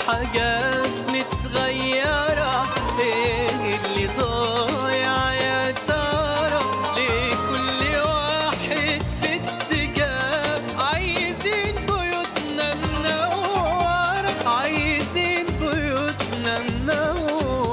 حاجات متغيرة ايه اللي ضايع يا ترى ليه كل واحد في اتجاه عايزين بيوتنا منورة عايزين بيوتنا منورة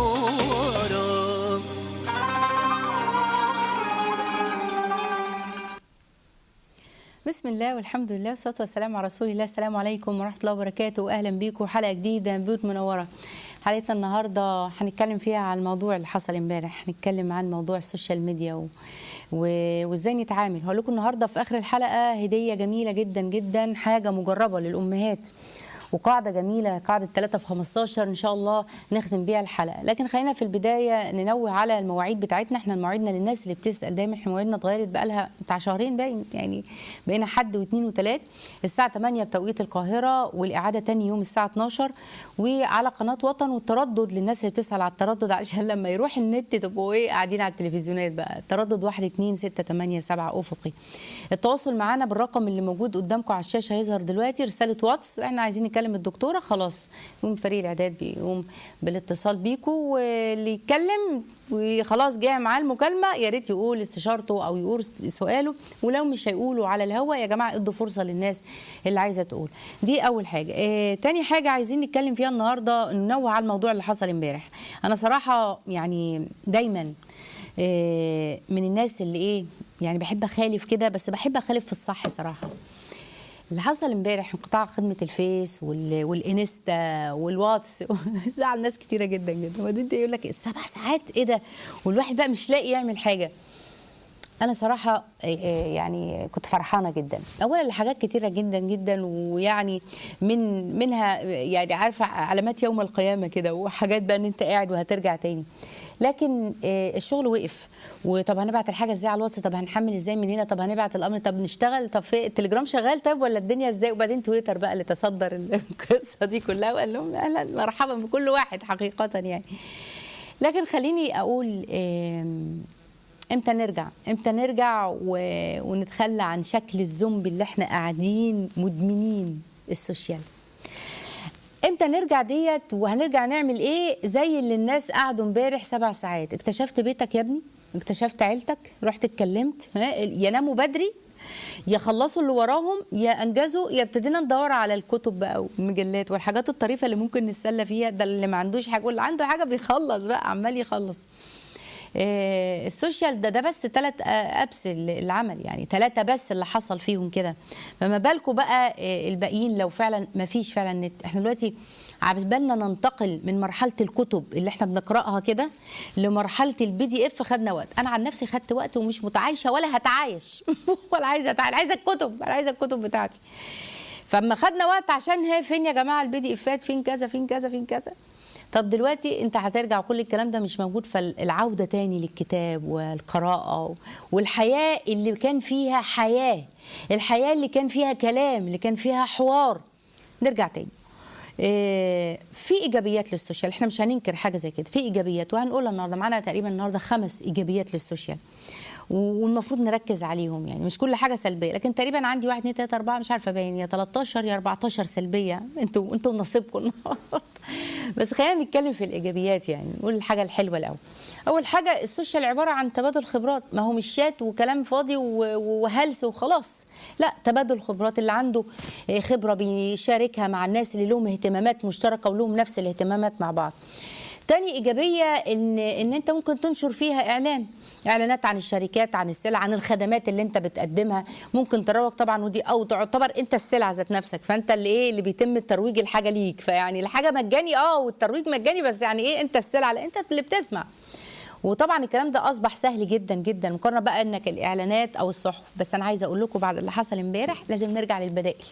بسم الله والحمد لله والصلاه والسلام على رسول الله السلام عليكم ورحمه الله وبركاته واهلا بيكم حلقه جديده من بيوت منوره حلقتنا النهارده هنتكلم فيها عن الموضوع اللي حصل امبارح هنتكلم عن موضوع السوشيال ميديا و... و... وازاي نتعامل هقول لكم النهارده في اخر الحلقه هديه جميله جدا جدا حاجه مجربه للامهات وقاعده جميله قاعده 3 في 15 ان شاء الله نختم بيها الحلقه لكن خلينا في البدايه ننوه على المواعيد بتاعتنا احنا مواعيدنا للناس اللي بتسال دايما احنا مواعيدنا اتغيرت بقى لها بتاع شهرين باين يعني بقينا حد واثنين وثلاث الساعه 8 بتوقيت القاهره والاعاده تاني يوم الساعه 12 وعلى قناه وطن والتردد للناس اللي بتسال على التردد عشان لما يروح النت تبقوا ايه قاعدين على التلفزيونات بقى التردد 1 2 6 8 7 افقي التواصل معانا بالرقم اللي موجود قدامكم على الشاشه هيظهر دلوقتي رساله واتس احنا عايزين نكلم الدكتوره خلاص يقوم فريق الاعداد بيقوم بالاتصال بيكم واللي يتكلم وخلاص جاي معاه المكالمه يا ريت يقول استشارته او يقول سؤاله ولو مش هيقولوا على الهوا يا جماعه ادوا فرصه للناس اللي عايزه تقول دي اول حاجه اه تاني حاجه عايزين نتكلم فيها النهارده ننوه على الموضوع اللي حصل امبارح انا صراحه يعني دايما اه من الناس اللي ايه يعني بحب اخالف كده بس بحب اخالف في الصح صراحه اللي حصل امبارح انقطاع خدمه الفيس وال... والانستا والواتس زعل ناس كتيره جدا جدا وبعدين يقول لك السبع ساعات ايه ده والواحد بقى مش لاقي يعمل حاجه انا صراحه يعني كنت فرحانه جدا اولا لحاجات كتيره جدا جدا ويعني من منها يعني عارفه علامات يوم القيامه كده وحاجات بقى ان انت قاعد وهترجع تاني لكن الشغل وقف وطب هنبعت الحاجه ازاي على الواتس طب هنحمل ازاي من هنا طب هنبعت الامر طب نشتغل طب في التليجرام شغال طيب ولا الدنيا ازاي وبعدين تويتر بقى اللي تصدر القصه دي كلها وقال لهم اهلا مرحبا بكل واحد حقيقه يعني لكن خليني اقول امتى نرجع امتى نرجع و... ونتخلى عن شكل الزومبي اللي احنا قاعدين مدمنين السوشيال امتى نرجع ديت وهنرجع نعمل ايه زي اللي الناس قعدوا امبارح سبع ساعات اكتشفت بيتك يا ابني اكتشفت عيلتك رحت اتكلمت يناموا بدري يا خلصوا اللي وراهم يا انجزوا يا ابتدينا ندور على الكتب بقى والمجلات والحاجات الطريفه اللي ممكن نتسلى فيها ده اللي ما عندوش حاجه واللي عنده حاجه بيخلص بقى عمال يخلص آه السوشيال ده ده بس ثلاث ابس اللي عمل يعني ثلاثه بس اللي حصل فيهم كده فما بالكم بقى آه الباقيين لو فعلا ما فيش فعلا نت احنا دلوقتي بالنا ننتقل من مرحله الكتب اللي احنا بنقراها كده لمرحله البي دي اف خدنا وقت انا عن نفسي خدت وقت ومش متعايشه ولا هتعايش ولا عايزه اتعايش عايزه الكتب انا عايزه الكتب بتاعتي فاما خدنا وقت عشان هي فين يا جماعه البي دي افات فين كذا فين كذا فين كذا طب دلوقتي انت هترجع كل الكلام ده مش موجود فالعوده تاني للكتاب والقراءه والحياه اللي كان فيها حياه الحياه اللي كان فيها كلام اللي كان فيها حوار نرجع تاني إيه في ايجابيات للسوشيال احنا مش هننكر حاجه زي كده في ايجابيات وهنقولها النهارده معانا تقريبا النهارده خمس ايجابيات للسوشيال والمفروض نركز عليهم يعني مش كل حاجه سلبيه لكن تقريبا عندي 1 2 3 4 مش عارفه باين يا 13 يا 14 سلبيه انتوا انتوا نصيبكم بس خلينا نتكلم في الايجابيات يعني نقول الحاجه الحلوه الاول اول حاجه السوشيال عباره عن تبادل خبرات ما هو مش شات وكلام فاضي وهلس وخلاص لا تبادل خبرات اللي عنده خبره بيشاركها مع الناس اللي لهم اهتمامات مشتركه ولهم نفس الاهتمامات مع بعض تاني ايجابيه ان ان انت ممكن تنشر فيها اعلان اعلانات عن الشركات عن السلع عن الخدمات اللي انت بتقدمها ممكن تروج طبعا ودي او تعتبر انت السلعه ذات نفسك فانت اللي ايه اللي بيتم الترويج الحاجه ليك فيعني الحاجه مجاني اه والترويج مجاني بس يعني ايه انت السلعه لا انت اللي بتسمع وطبعا الكلام ده اصبح سهل جدا جدا مقارنه بقى انك الاعلانات او الصحف بس انا عايزه اقول لكم بعد اللي حصل امبارح لازم نرجع للبدائل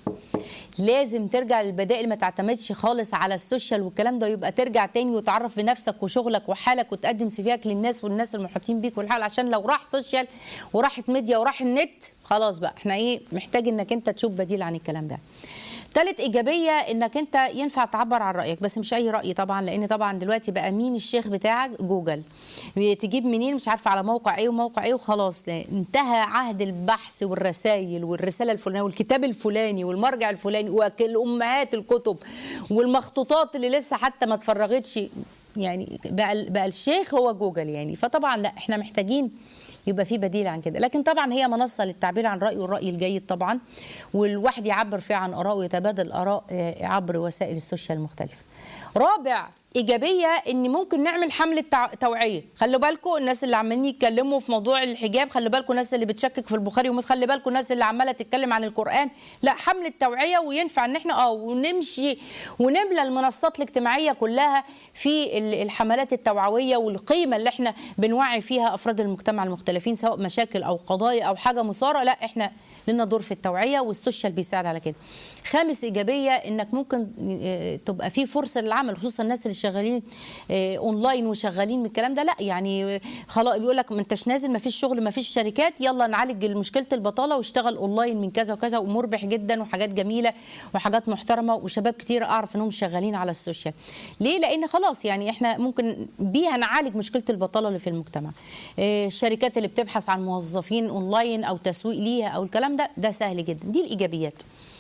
لازم ترجع للبدائل ما تعتمدش خالص على السوشيال والكلام ده يبقى ترجع تاني وتعرف بنفسك وشغلك وحالك وتقدم سيفيك للناس والناس المحيطين بيك والحال عشان لو راح سوشيال وراحت ميديا وراح النت خلاص بقى احنا ايه محتاج انك انت تشوف بديل عن الكلام ده تالت ايجابيه انك انت ينفع تعبر عن رايك بس مش اي راي طبعا لان طبعا دلوقتي بقى مين الشيخ بتاعك جوجل تجيب منين مش عارفه على موقع ايه وموقع ايه وخلاص لا. انتهى عهد البحث والرسائل والرساله الفلانيه والكتاب الفلاني والمرجع الفلاني والامهات الكتب والمخطوطات اللي لسه حتى ما اتفرغتش يعني بقى, بقى الشيخ هو جوجل يعني فطبعا لا احنا محتاجين يبقى في بديل عن كده لكن طبعا هي منصه للتعبير عن رايه والراي الجيد طبعا والواحد يعبر فيها عن ارائه ويتبادل اراء آه، عبر وسائل السوشيال المختلفه رابع ايجابيه ان ممكن نعمل حمله تع- توعيه خلوا بالكم الناس اللي عمالين يتكلموا في موضوع الحجاب خلوا بالكم الناس اللي بتشكك في البخاري ومسلم خلي بالكم الناس اللي عماله تتكلم عن القران لا حمله توعيه وينفع ان احنا اه ونمشي ونملى المنصات الاجتماعيه كلها في ال- الحملات التوعويه والقيمه اللي احنا بنوعي فيها افراد المجتمع المختلفين سواء مشاكل او قضايا او حاجه مثاره لا احنا لنا دور في التوعيه والسوشيال بيساعد على كده خامس ايجابيه انك ممكن آه، تبقى في فرصه للعمل خصوصا الناس اللي شغالين آه، اونلاين وشغالين من الكلام ده لا يعني آه، خلاص بيقول لك ما انتش نازل ما فيش شغل ما فيش شركات يلا نعالج مشكله البطاله واشتغل اونلاين من كذا وكذا ومربح جدا وحاجات جميله وحاجات محترمه وشباب كتير اعرف انهم شغالين على السوشيال ليه لان خلاص يعني احنا ممكن بيها نعالج مشكله البطاله اللي في المجتمع آه، الشركات اللي بتبحث عن موظفين اونلاين او تسويق ليها او الكلام ده ده سهل جدا دي الايجابيات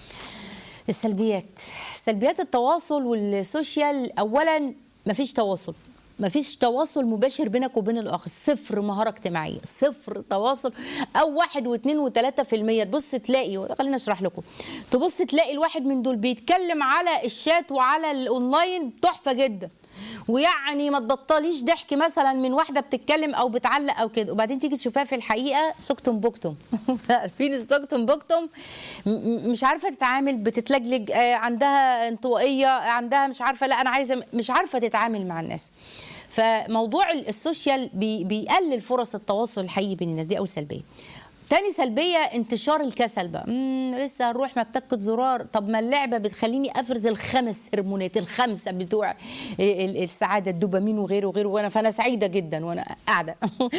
السلبيات سلبيات التواصل والسوشيال اولا مفيش تواصل مفيش تواصل مباشر بينك وبين الاخر صفر مهاره اجتماعيه صفر تواصل او واحد واثنين وثلاثة في المية تبص تلاقي خلينا اشرح لكم تبص تلاقي الواحد من دول بيتكلم على الشات وعلى الاونلاين تحفه جدا ويعني ما تبطليش ضحك مثلا من واحده بتتكلم او بتعلق او كده وبعدين تيجي تشوفها في الحقيقه سكتم بكتم عارفين السكتم بكتم م- م- مش عارفه تتعامل بتتلجلج آه، عندها انطوائيه عندها مش عارفه لا انا عايزه مش عارفه تتعامل مع الناس فموضوع السوشيال بي بيقلل فرص التواصل الحقيقي بين الناس دي اول سلبيه تاني سلبية انتشار الكسل بقى مم لسه هنروح ما بتكت زرار طب ما اللعبة بتخليني أفرز الخمس هرمونات الخمسة بتوع ال- ال- السعادة الدوبامين وغيره وغيره وأنا فأنا سعيدة جدا وأنا قاعدة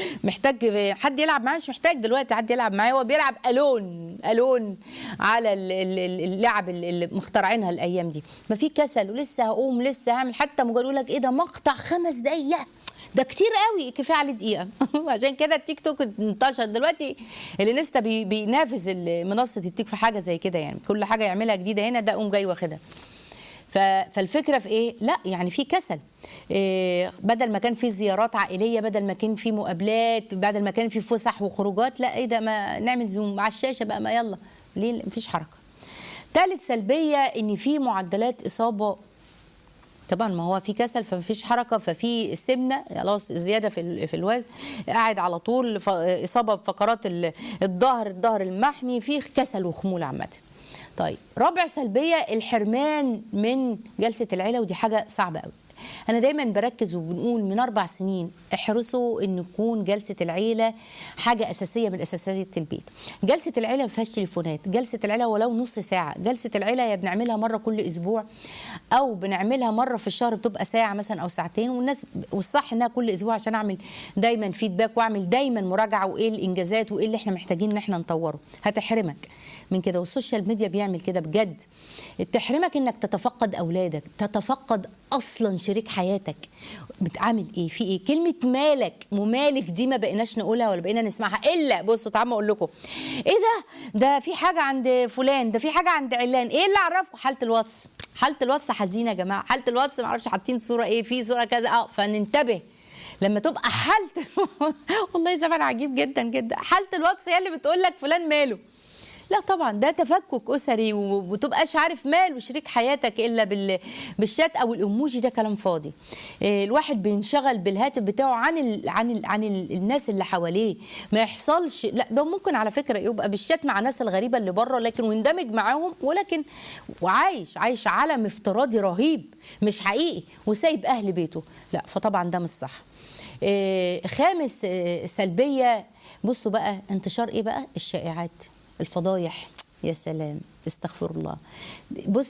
محتاج حد يلعب معايا مش محتاج دلوقتي حد يلعب معايا هو بيلعب ألون ألون على ال- ال- ال- اللعب اللي اللي مخترعينها الأيام دي ما في كسل ولسه هقوم لسه هعمل حتى مجرد يقول لك إيه ده مقطع خمس دقايق يا ده كتير قوي كفايه عليه دقيقه عشان كده التيك توك انتشر دلوقتي الانستا بي بينافس ال- منصه التيك في حاجه زي كده يعني كل حاجه يعملها جديده هنا ده قوم جاي واخدها ف- فالفكره في ايه لا يعني في كسل إيه بدل ما كان في زيارات عائليه بدل ما كان في مقابلات بدل ما كان في فسح وخروجات لا ايه ده ما نعمل زوم على الشاشه بقى ما يلا ليه مفيش حركه ثالث سلبيه ان في معدلات اصابه طبعا ما هو في كسل فمفيش حركه ففي سمنه خلاص زياده في ال- في الوزن قاعد على طول ف- اصابه بفقرات ال- الظهر الظهر المحني في كسل وخمول عامه طيب رابع سلبيه الحرمان من جلسه العيله ودي حاجه صعبه قوي انا دايما بركز وبنقول من اربع سنين احرصوا ان تكون جلسه العيله حاجه اساسيه من اساسيات البيت جلسه العيله ما فيهاش تليفونات جلسه العيله ولو نص ساعه جلسه العيله يا بنعملها مره كل اسبوع او بنعملها مره في الشهر بتبقى ساعه مثلا او ساعتين والناس والصح انها كل اسبوع عشان اعمل دايما فيدباك واعمل دايما مراجعه وايه الانجازات وايه اللي احنا محتاجين ان احنا نطوره هتحرمك من كده والسوشيال ميديا بيعمل كده بجد تحرمك انك تتفقد اولادك تتفقد اصلا شريك حياتك بتعامل ايه في ايه كلمه مالك ومالك دي ما بقيناش نقولها ولا بقينا نسمعها الا بصوا تعالوا اقول لكم ايه ده ده في حاجه عند فلان ده في حاجه عند علان ايه اللي اعرفه حاله الواتس حاله الواتس حزينه يا جماعه حاله الواتس ما اعرفش حاطين صوره ايه في صوره كذا اه فننتبه لما تبقى حاله والله زمان عجيب جدا جدا حاله الواتس هي اللي بتقول لك فلان ماله لا طبعا ده تفكك اسري وتبقاش عارف مال وشريك حياتك الا بال... بالشات او الايموجي ده كلام فاضي إيه، الواحد بينشغل بالهاتف بتاعه عن ال... عن ال... عن ال... الناس اللي حواليه ما يحصلش لا ده ممكن على فكره يبقى بالشات مع الناس الغريبه اللي بره لكن ويندمج معاهم ولكن وعايش عايش عالم افتراضي رهيب مش حقيقي وسايب اهل بيته لا فطبعا ده مش صح إيه، خامس إيه، سلبيه بصوا بقى انتشار ايه بقى الشائعات الفضايح يا سلام استغفر الله بص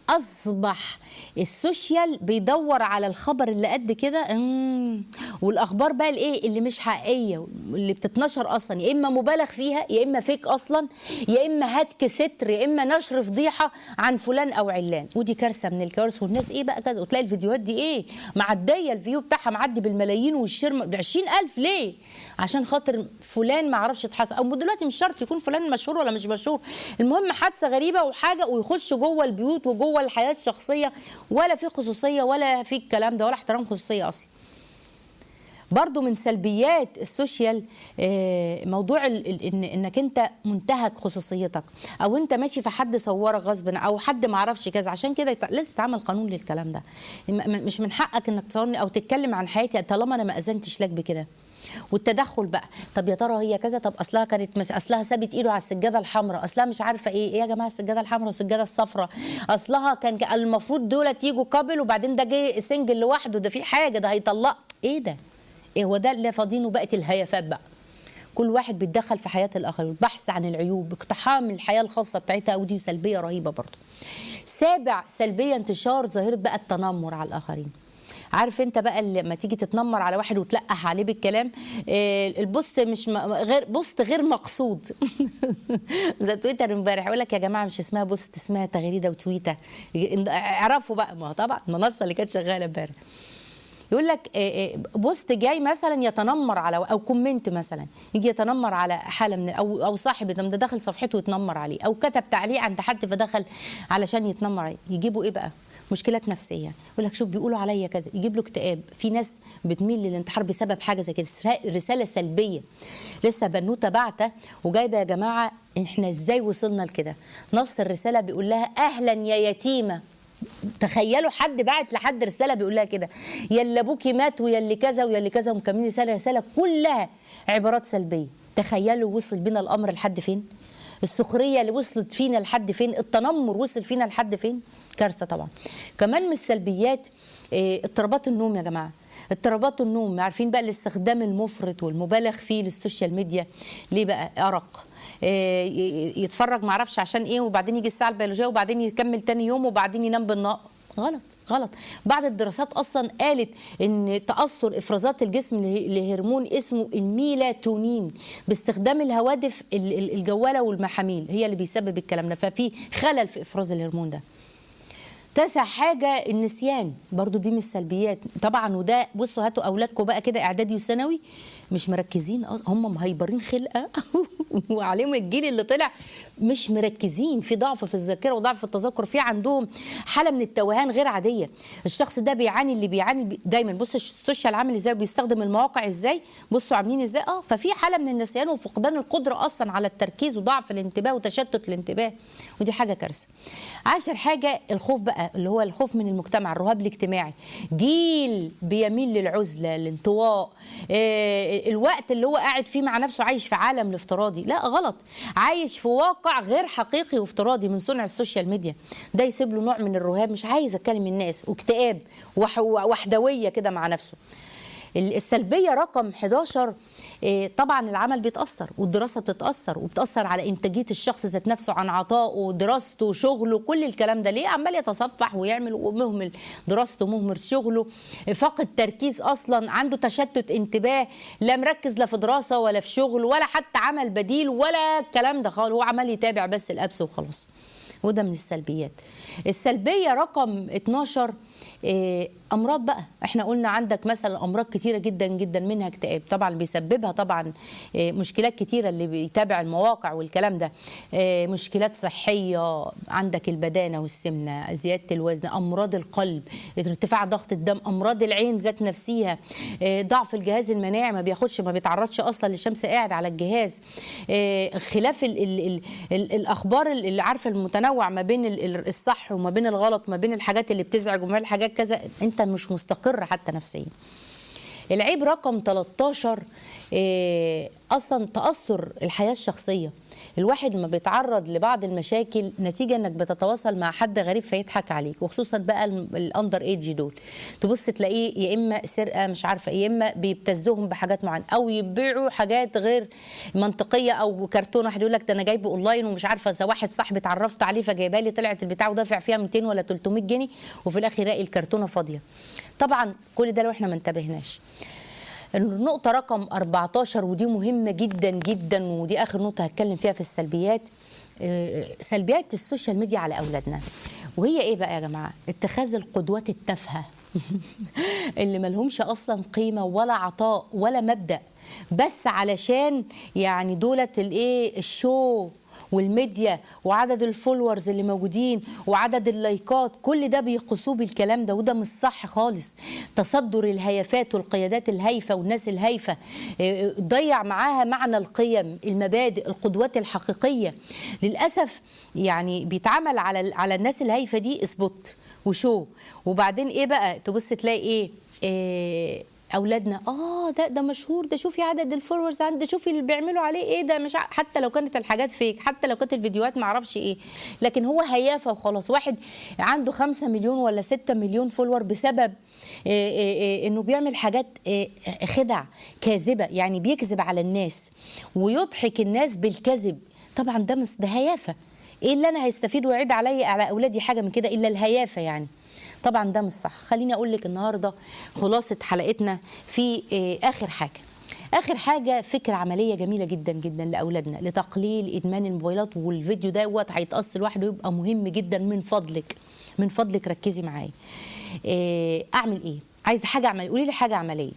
اصبح السوشيال بيدور على الخبر اللي قد كده مم. والاخبار بقى الايه اللي مش حقيقيه اللي بتتنشر اصلا يا اما مبالغ فيها يا اما فيك اصلا يا اما هتك ستر يا اما نشر فضيحه عن فلان او علان ودي كارثه من الكوارث والناس ايه بقى كذا وتلاقي الفيديوهات دي ايه معديه الفيو بتاعها معدي بالملايين والشير ب 20000 ليه عشان خاطر فلان ما عرفش يتحاسب او دلوقتي مش شرط يكون فلان مشهور ولا مش مشهور المهم حادثه غريبه وحاجه ويخش جوه البيوت وجوه جوه الحياه الشخصيه ولا في خصوصيه ولا في الكلام ده ولا احترام خصوصيه اصلا برضو من سلبيات السوشيال آه، موضوع ال- ال- إن انك انت منتهك خصوصيتك او انت ماشي في حد صورك غصب او حد ما عرفش كذا عشان كده يت- لازم يتعمل قانون للكلام ده م- م- مش من حقك انك تصورني او تتكلم عن حياتي طالما انا ما اذنتش لك بكده والتدخل بقى طب يا ترى هي كذا طب اصلها كانت مش اصلها سابت ايده على السجاده الحمراء اصلها مش عارفه ايه ايه يا جماعه السجاده الحمراء والسجاده الصفراء اصلها كان المفروض دولت يجوا كابل وبعدين ده جه سنجل لوحده ده في حاجه ده هيطلق ايه ده ايه هو ده اللي فاضينه بقت الهيافات بقى كل واحد بيتدخل في حياه الاخر البحث عن العيوب اقتحام الحياه الخاصه بتاعتها ودي سلبيه رهيبه برضه سابع سلبيه انتشار ظاهره بقى التنمر على الاخرين عارف انت بقى اللي لما تيجي تتنمر على واحد وتلقح عليه بالكلام آه، البوست مش م- غير بوست غير مقصود زي تويتر امبارح يقول لك يا جماعه مش اسمها بوست اسمها تغريده وتويته اعرفوا بقى ما هو طبعا المنصه اللي كانت شغاله امبارح يقول لك آه، آه، بوست جاي مثلا يتنمر على او كومنت مثلا يجي يتنمر على حاله من او او صاحب ده ده دخل صفحته يتنمر عليه او كتب تعليق عند حد فدخل علشان يتنمر عليه يجيبوا ايه بقى مشكلات نفسيه يقول لك شوف بيقولوا عليا كذا يجيب له اكتئاب في ناس بتميل للانتحار بسبب حاجه زي كده رساله سلبيه لسه بنوته بعته وجايبه يا جماعه احنا ازاي وصلنا لكده نص الرساله بيقول لها اهلا يا يتيمه تخيلوا حد بعت لحد رساله بيقول لها كده يا اللي ابوكي مات ويا اللي كذا ويا اللي كذا ومكملين رساله رساله كلها عبارات سلبيه تخيلوا وصل بينا الامر لحد فين السخريه اللي وصلت فينا لحد فين التنمر وصل فينا لحد فين كارثه طبعا كمان من السلبيات آه، اضطرابات النوم يا جماعه اضطرابات النوم عارفين بقى الاستخدام المفرط والمبالغ فيه للسوشيال ميديا ليه بقى ارق آه، ي- ي- يتفرج معرفش عشان ايه وبعدين يجي الساعه البيولوجيه وبعدين يكمل تاني يوم وبعدين ينام بالنهار غلط غلط بعض الدراسات اصلا قالت ان تاثر افرازات الجسم له- لهرمون اسمه الميلاتونين باستخدام الهواتف ال- ال- الجواله والمحاميل هي اللي بيسبب الكلام ده ففي خلل في افراز الهرمون ده تاسع حاجة النسيان برضو دي من السلبيات طبعا وده بصوا هاتوا أولادكم بقى كده إعدادي وثانوي مش مركزين أص- هم مهيبرين خلقة وعليهم الجيل اللي طلع مش مركزين في ضعف في الذاكرة وضعف في التذكر في عندهم حالة من التوهان غير عادية الشخص ده بيعاني اللي بيعاني بي- دايما بص السوشيال عامل ازاي وبيستخدم المواقع ازاي بصوا عاملين ازاي اه ففي حالة من النسيان وفقدان القدرة أصلا على التركيز وضعف الانتباه وتشتت الانتباه ودي حاجة كارثة عاشر حاجة الخوف بقى اللي هو الخوف من المجتمع الرهاب الاجتماعي جيل بيميل للعزلة الانطواء آه، الوقت اللي هو قاعد فيه مع نفسه عايش في عالم الافتراضي لا غلط عايش في واقع غير حقيقي وافتراضي من صنع السوشيال ميديا ده يسيب له نوع من الرهاب مش عايز اكلم الناس واكتئاب وح- وحدوية كده مع نفسه السلبيه رقم 11 إيه، طبعا العمل بيتاثر والدراسه بتتاثر وبتاثر على انتاجيه الشخص ذات نفسه عن عطائه دراسته شغله كل الكلام ده ليه عمال يتصفح ويعمل ومهمل دراسته مهمل شغله فاقد تركيز اصلا عنده تشتت انتباه لا مركز لا في دراسه ولا في شغل ولا حتى عمل بديل ولا الكلام ده خالص هو عمال يتابع بس الابس وخلاص وده من السلبيات السلبيه رقم 12 إيه، امراض بقى احنا قلنا عندك مثلا امراض كتيره جدا جدا منها اكتئاب طبعا بيسببها طبعا إيه، مشكلات كتيره اللي بيتابع المواقع والكلام ده إيه، مشكلات صحيه عندك البدانه والسمنه زياده الوزن امراض القلب ارتفاع ضغط الدم امراض العين ذات نفسها إيه، ضعف الجهاز المناعي ما بياخدش ما بيتعرضش اصلا للشمس قاعد على الجهاز إيه، خلاف ال ال ال ال الاخبار اللي عارفه المتنوع ما بين ال- ال- الصح وما بين الغلط ما بين الحاجات اللي بتزعج وما بين الحاجات كذا انت مش مستقر حتى نفسيا العيب رقم 13 إيه، اصلا تاثر الحياه الشخصيه الواحد لما بيتعرض لبعض المشاكل نتيجه انك بتتواصل مع حد غريب فيضحك عليك وخصوصا بقى الم- الاندر ايدج دول تبص تلاقيه يا اما سرقه مش عارفه يا اما بيبتزهم بحاجات معينه او يبيعوا حاجات غير منطقيه او كرتون واحد يقول لك ده انا جايبه اونلاين ومش عارفه اذا واحد صاحبي اتعرفت عليه فجايبها لي طلعت البتاع ودافع فيها 200 ولا 300 جنيه وفي الاخر يلاقي الكرتونه فاضيه طبعا كل ده لو احنا ما انتبهناش النقطة رقم 14 ودي مهمة جدا جدا ودي آخر نقطة هتكلم فيها في السلبيات آه، سلبيات السوشيال ميديا على أولادنا وهي إيه بقى يا جماعة؟ اتخاذ القدوات التافهة اللي ملهمش أصلا قيمة ولا عطاء ولا مبدأ بس علشان يعني دولة الإيه الشو والميديا وعدد الفولورز اللي موجودين وعدد اللايكات كل ده بيقصوه بالكلام ده وده مش صح خالص تصدر الهيافات والقيادات الهايفه والناس الهايفه إيه، ضيع معاها معنى القيم المبادئ القدوات الحقيقيه للاسف يعني بيتعمل على على الناس الهايفه دي سبوت وشو وبعدين ايه بقى تبص تلاقي ايه, إيه اولادنا اه ده ده مشهور ده شوفي عدد الفولورز عنده ده شوفي اللي بيعملوا عليه ايه ده مش ع- حتى لو كانت الحاجات فيك حتى لو كانت الفيديوهات ما اعرفش ايه لكن هو هيافه وخلاص واحد عنده خمسة مليون ولا ستة مليون فولور بسبب إيه إيه إيه انه بيعمل حاجات إيه خدع كاذبه يعني بيكذب على الناس ويضحك الناس بالكذب طبعا ده مس- ده هيافه ايه اللي انا هيستفيد ويعيد عليا على اولادي حاجه من كده الا الهيافه يعني طبعا ده مش صح خليني اقول لك النهارده خلاصه حلقتنا في آه، اخر حاجه اخر حاجه فكره عمليه جميله جدا جدا لاولادنا لتقليل ادمان الموبايلات والفيديو دوت هيتقص لوحده يبقى مهم جدا من فضلك من فضلك ركزي معايا آه، اعمل ايه عايزه حاجه عمليه قولي لي حاجه عمليه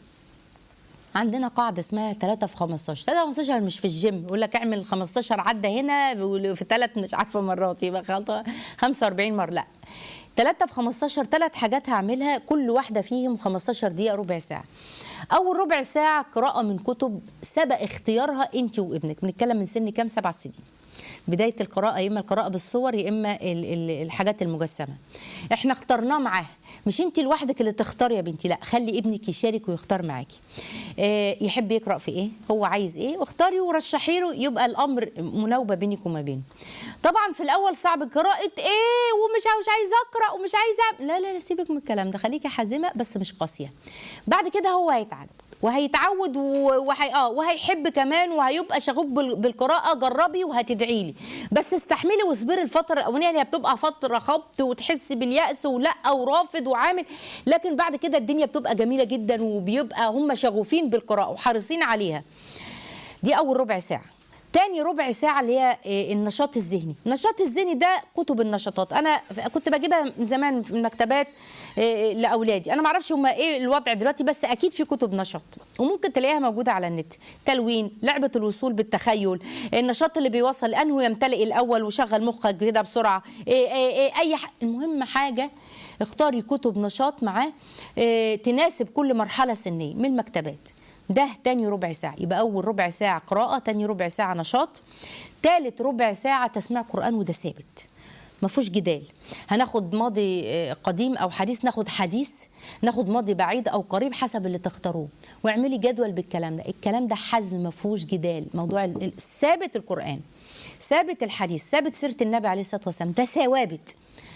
عندنا قاعده اسمها 3 في 15 3 في 15 مش في الجيم يقول لك اعمل 15 عده هنا في ثلاث مش عارفه مرات يبقى خط- 45 مره لا 3 في 15 ثلاث حاجات هعملها كل واحده فيهم 15 دقيقه ربع ساعه اول ربع ساعه قراءه من كتب سبق اختيارها انت وابنك بنتكلم من سن كام سبع سنين بدايه القراءه يا اما القراءه بالصور يا اما ال- ال- الحاجات المجسمه احنا اخترناه معاه مش انت لوحدك اللي تختار يا بنتي لا خلي ابنك يشارك ويختار معاكي اه يحب يقرا في ايه هو عايز ايه واختاري ورشحي له يبقى الامر مناوبه بينك وما بينه طبعا في الاول صعب قراءه ايه ومش مش عايزه اقرا ومش عايزه لا لا لا سيبك من الكلام ده خليكي حازمه بس مش قاسيه بعد كده هو هيتعلم وهيتعود و- وهي اه وهيحب كمان وهيبقى شغوف بال- بالقراءه جربي وهتدعي لي بس استحملي واصبري الفتره الاولانيه اللي هي بتبقى فتره خبط وتحسي بالياس ولا ورافض وعامل لكن بعد كده الدنيا بتبقى جميله جدا وبيبقى هم شغوفين بالقراءه وحريصين عليها دي اول ربع ساعه تاني ربع ساعة اللي هي إيه، النشاط الذهني النشاط الذهني ده كتب النشاطات أنا كنت بجيبها من زمان في المكتبات إيه، لأولادي أنا معرفش هما إيه الوضع دلوقتي بس أكيد في كتب نشاط وممكن تلاقيها موجودة على النت تلوين لعبة الوصول بالتخيل النشاط اللي بيوصل أنه يمتلئ الأول وشغل مخك كده بسرعة إيه إيه إيه أي ح... المهم حاجة اختاري كتب نشاط معاه إيه، تناسب كل مرحلة سنية من المكتبات ده تاني ربع ساعة يبقى أول ربع ساعة قراءة تاني ربع ساعة نشاط تالت ربع ساعة تسميع قرآن وده ثابت ما فيهوش جدال هناخد ماضي آه، قديم او حديث ناخد حديث ناخد ماضي بعيد او قريب حسب اللي تختاروه واعملي جدول بالكلام ده الكلام ده حزم ما فيهوش جدال موضوع ال- ال- ثابت القرآن ثابت الحديث ثابت سيرة النبي عليه الصلاة والسلام ده ثوابت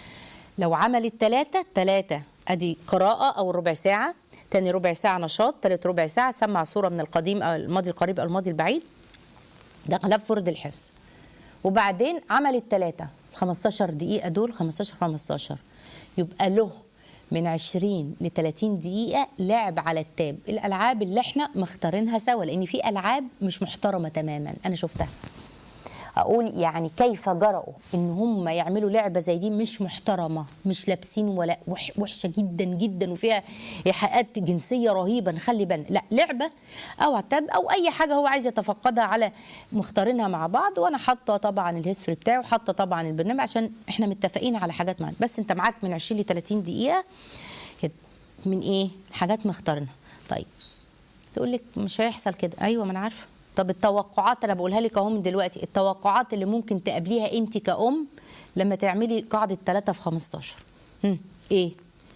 لو عملت ثلاثة ثلاثة ادي قراءة او ربع ساعة تاني ربع ساعة نشاط تالت ربع ساعة سمع صورة من القديم او الماضي القريب او الماضي البعيد ده غلاب فرض الحفظ وبعدين عملت ثلاثة 15 دقيقة دول 15 15 يبقى له من 20 ل 30 دقيقة لعب على التاب الألعاب اللي احنا مختارينها سوا لأن في ألعاب مش محترمة تماما أنا شفتها اقول يعني كيف جرؤوا ان هم يعملوا لعبه زي دي مش محترمه مش لابسين ولا وح وحشه جدا جدا وفيها ايحاءات جنسيه رهيبه نخلي بالنا لا لعبه او عتاب او اي حاجه هو عايز يتفقدها على مختارينها مع بعض وانا حاطه طبعا الهيستوري بتاعي وحاطه طبعا البرنامج عشان احنا متفقين على حاجات معينه بس انت معاك من 20 ل 30 دقيقه كده من ايه حاجات مختارينها طيب تقول لك مش هيحصل كده ايوه ما انا عارفه طب التوقعات انا بقولها لك اهو من دلوقتي التوقعات اللي ممكن تقابليها انت كأم لما تعملي قاعده 3 في 15 هم. ايه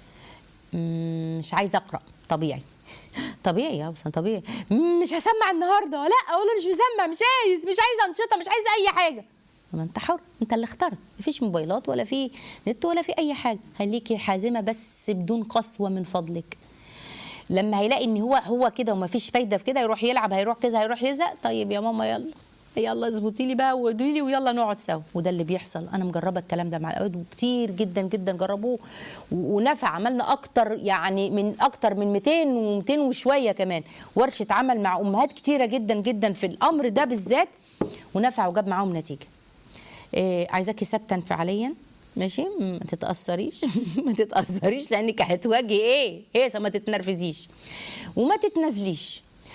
مم، مش عايزه اقرا طبيعي طبيعي يا حسن طبيعي مم، مش هسمع النهارده لا اقول له مش مسمع مش عايز مش عايزه انشطه مش عايزه اي حاجه ما انت حر انت اللي اخترت مفيش موبايلات ولا في نت ولا في اي حاجه خليكي حازمه بس بدون قسوه من فضلك لما هيلاقي ان هو هو كده ومفيش فايده في كده يروح يلعب هيروح كذا هيروح يزق طيب يا ماما يلا يلا اظبطي لي بقى وقولي لي ويلا نقعد سوا وده اللي بيحصل انا مجربه الكلام ده مع الاولاد وكتير جدا جدا جربوه و- ونفع عملنا اكتر يعني من اكتر من 200 و200 وشويه كمان ورشه عمل مع امهات كتيره جدا جدا في الامر ده بالذات ونفع وجاب معاهم نتيجه إيه عايزاكي ثابته انفعاليا ماشي ما تتاثريش ما تتاثريش لانك هتواجهي ايه هي ما تتنرفزيش وما تتنازليش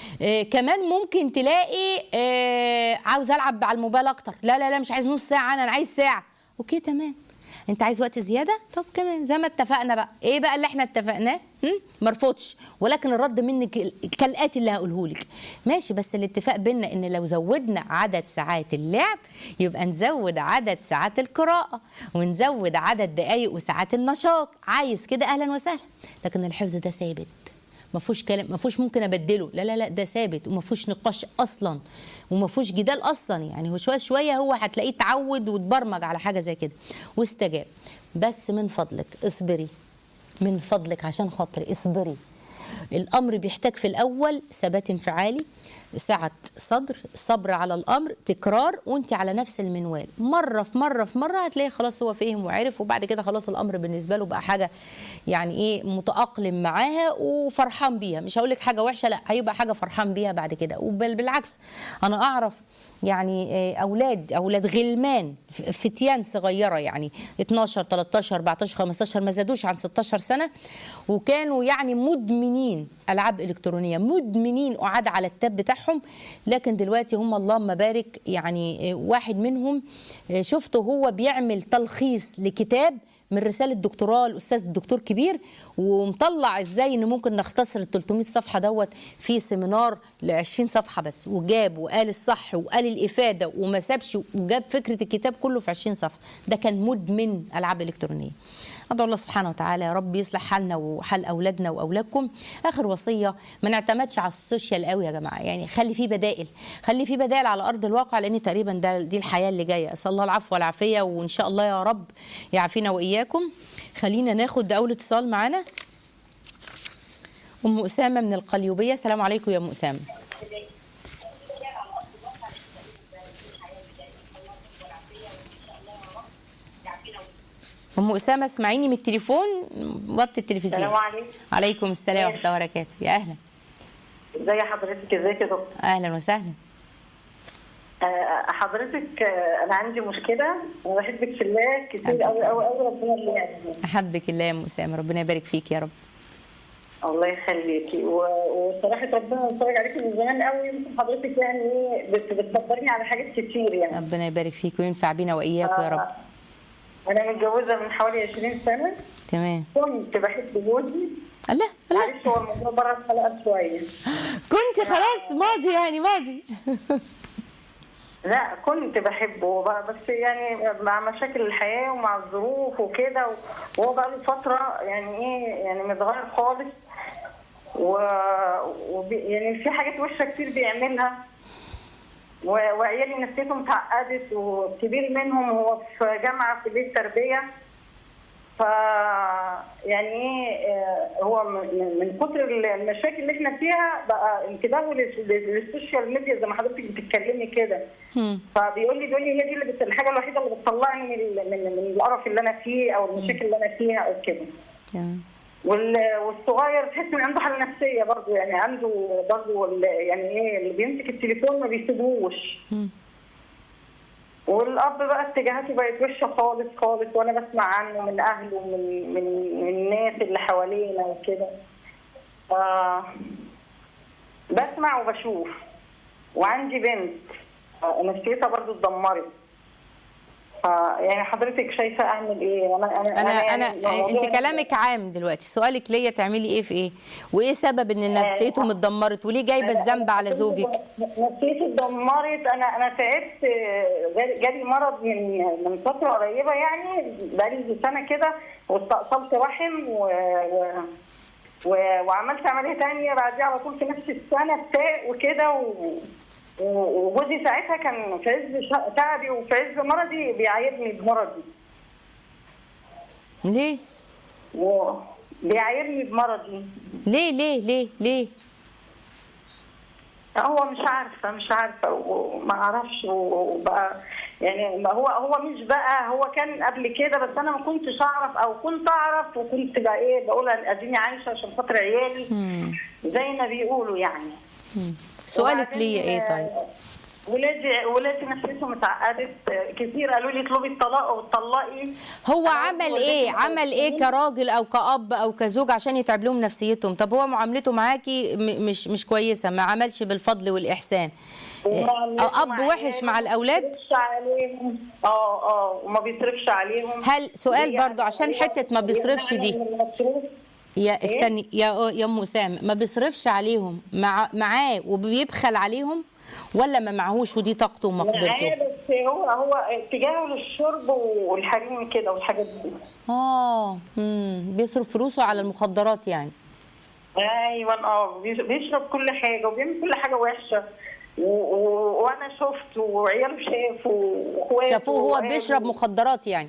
آه كمان ممكن تلاقي آه عاوز العب على الموبايل اكتر لا لا لا مش عايز نص ساعه انا انا عايز ساعه اوكي تمام انت عايز وقت زياده طب كمان زي ما اتفقنا بقى ايه بقى اللي احنا اتفقناه هم؟ مرفوضش ولكن الرد منك ال- كالاتي اللي هقوله لك ماشي بس الاتفاق بينا ان لو زودنا عدد ساعات اللعب يبقى نزود عدد ساعات القراءه ونزود عدد دقائق وساعات النشاط عايز كده اهلا وسهلا لكن الحفظ ده ثابت ما فيهوش كلام ما فيهوش ممكن ابدله لا لا لا ده ثابت وما فيهوش نقاش اصلا وما فيهوش جدال اصلا يعني هو شويه شويه هو هتلاقيه اتعود واتبرمج على حاجه زي كده واستجاب بس من فضلك اصبري من فضلك عشان خاطري اصبري الامر بيحتاج في الاول ثبات انفعالي سعه صدر صبر على الامر تكرار وانت على نفس المنوال مره في مره في مره هتلاقي خلاص هو فهم وعرف وبعد كده خلاص الامر بالنسبه له بقى حاجه يعني ايه متاقلم معاها وفرحان بيها مش هقول لك حاجه وحشه لا هيبقى حاجه فرحان بيها بعد كده وبل بالعكس انا اعرف يعني آه، اولاد اولاد غلمان ف- فتيان صغيره يعني 12 13 14 15 ما زادوش عن 16 سنه وكانوا يعني مدمنين العاب الكترونيه مدمنين قعاد على التاب بتاعهم لكن دلوقتي هم اللهم بارك يعني آه، واحد منهم آه، شفته هو بيعمل تلخيص لكتاب من رساله دكتوراه الاستاذ الدكتور كبير ومطلع ازاي ان ممكن نختصر ال 300 صفحه دوت في سيمينار ل 20 صفحه بس وجاب وقال الصح وقال الافاده وما سابش وجاب فكره الكتاب كله في 20 صفحه ده كان مدمن العاب الكترونيه ادعو الله سبحانه وتعالى يا رب يصلح حالنا وحال اولادنا واولادكم اخر وصيه ما نعتمدش على السوشيال قوي يا جماعه يعني خلي في بدائل خلي في بدائل على ارض الواقع لان تقريبا ده دي الحياه اللي جايه اسال الله العفو والعافيه وان شاء الله يا رب يعافينا واياكم خلينا ناخد اول اتصال معانا ام اسامه من القليوبيه السلام عليكم يا ام اسامه ام اسامه اسمعيني من التليفون وطي التلفزيون السلام عليكم عليكم السلام ورحمه الله وبركاته يا اهلا ازي حضرتك ازيك يا دكتور اهلا وسهلا آه، حضرتك آه، انا عندي مشكله انا بحبك في الله كتير قوي قوي قوي ربنا اللي يعني احبك الله يا ام اسامه ربنا يبارك فيك يا رب الله يخليكي و- وصراحه ربنا بتفرج عليكي من زمان قوي يمكن حضرتك يعني ايه بت- بتصبرني على حاجات كتير يعني ربنا يبارك فيك وينفع بينا واياكم يا رب آه، انا متجوزه من حوالي 20 سنه تمام كنت بحب جوزي الله الله معلش هو الموضوع بره الحلقه شويه كنت خلاص ماضي يعني ماضي لا كنت بحبه بقى بس يعني مع مشاكل الحياة ومع الظروف وكده وهو بقى له فترة يعني ايه يعني متغير خالص و... وبي... يعني في حاجات وحشة كتير بيعملها و... وعيالي نفسيتهم اتعقدت وكبير منهم هو في جامعة في كلية تربية ف يعني ايه آه، هو من من كتر المشاكل اللي احنا فيها بقى انتباهه لل- للسوشيال ميديا زي ما حضرتك بتتكلمي كده هم. فبيقول لي بيقول لي هي دي اللي بت... الحاجه الوحيده اللي بتطلعني من ال- من من القرف اللي انا فيه او المشاكل اللي انا فيها او كده تمام وال... والصغير تحس ان عنده حاله نفسيه برضه يعني عنده برضه ال- يعني ايه اللي بيمسك التليفون ما بيسيبوش هم. والاب بقى اتجاهاته بقت وحشه خالص خالص وانا بسمع عنه من اهله ومن من من الناس اللي حوالينا وكده ف بسمع وبشوف وعندي بنت آه، نفسيتها برضو اتدمرت ف يعني حضرتك شايفه اعمل ايه انا انا انا يعني انا الموضوع انت ده- كلامك عام دلوقتي سؤالك ليا تعملي ايه في ايه وايه سبب ان نفسيتهم اتدمرت وليه جايبه الذنب على زوجك نفسيتي اتدمرت انا انا تعبت جالي جالي مرض من من فتره قريبه يعني بقالي سنه كده واستأصلت رحم و, و و... وعملت عمليه ثانيه بعديها على طول في نفس السنه بتاع وكده و... و- وجوزي ساعتها كان في عز ش- تعبي وفي عز مرضي بيعايرني بمرضي ليه وبيعايرني بمرضي ليه ليه ليه ليه هو مش عارفه مش عارفه وما اعرفش وبقى يعني ما هو هو مش بقى هو كان قبل كده بس انا ما كنتش اعرف او كنت اعرف وكنت بقى ايه بقول اديني عايشه عشان خاطر عيالي زي ما بيقولوا يعني سؤالك وبعدين، ليا ايه طيب آه، ولادي ولادي نفسيتهم اتعقدت كتير قالوا لي اطلبي الطلاق وتطلقي هو أنا عمل والدتي ايه عمل ايه متوفيين. كراجل او كأب او كزوج عشان يتعب لهم نفسيتهم طب هو معاملته معاكي م- مش مش كويسه ما عملش بالفضل والاحسان ومعاملته أو اب مع وحش عياله مع ما الاولاد بيصرفش عليهم اه اه وما بيصرفش عليهم هل سؤال يعني برضو عشان هو حتة ما بيصرفش دي. بيمنعني من المصروف. يا استني يا يا ام اسامه ما بيصرفش عليهم مع معاه وبيبخل عليهم ولا ما معهوش ودي طاقته معاه ومقدرته بس هو هو اتجاهه للشرب والحريم كده والحاجات دي اه امم بيصرف فلوسه على المخدرات يعني ايوه اه بيش- بيشرب كل حاجه وبيعمل كل حاجه وحشه و- و- وانا شفت وعياله شافوا واخواته شافوه هو وقالوا- بيشرب مخدرات يعني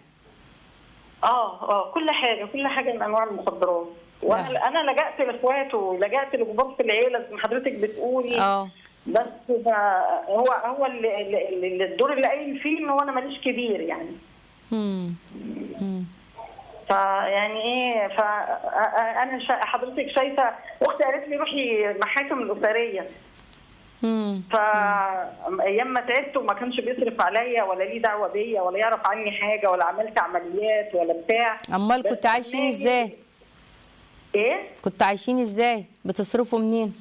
اه اه كل حاجه كل حاجه من انواع المخدرات نعم. وانا انا لجأت لاخواته لجأت لبابا العيله زي ما حضرتك بتقولي اه بس ف- هو هو اللي اللي- اللي الدور اللي قايل فيه ان هو انا ماليش كبير يعني امم امم فيعني ايه فانا شا... حضرتك شايفه اختي قالت لي روحي المحاكم الاسريه امم فايام ما تعبت وما كانش بيصرف عليا ولا ليه دعوه بيا ولا يعرف عني حاجه ولا عملت عمليات ولا بتاع امال بس كنت عايشين ناجي- ازاي ايه كنت عايشين ازاي بتصرفوا منين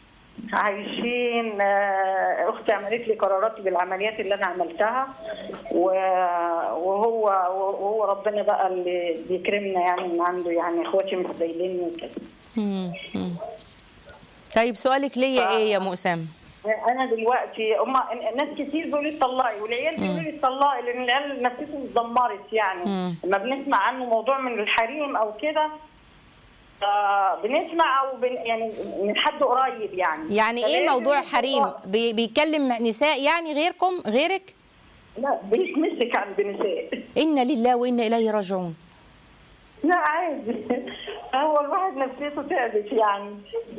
عايشين آه، اختي عملت لي قرارات بالعمليات اللي انا عملتها و- وهو وهو ربنا بقى اللي بيكرمنا يعني من عنده يعني اخواتي مش زايليني وكده مم. مم. طيب سؤالك ليا ايه يا ام اسامه انا دلوقتي هم ناس كتير بيقولوا لي اتطلقي والعيال بيقولوا لي اتطلقي لان العيال نفسيتهم اتدمرت يعني مم. لما بنسمع عنه موضوع من الحريم او كده آه، بنسمع او بن يعني من حد قريب يعني يعني ايه فلازم موضوع حريم يتطلق. بي بيكلم نساء يعني غيركم غيرك لا بيتمسك عند نساء انا لله وانا اليه راجعون لا عادي هو الواحد نفسيته تعبت يعني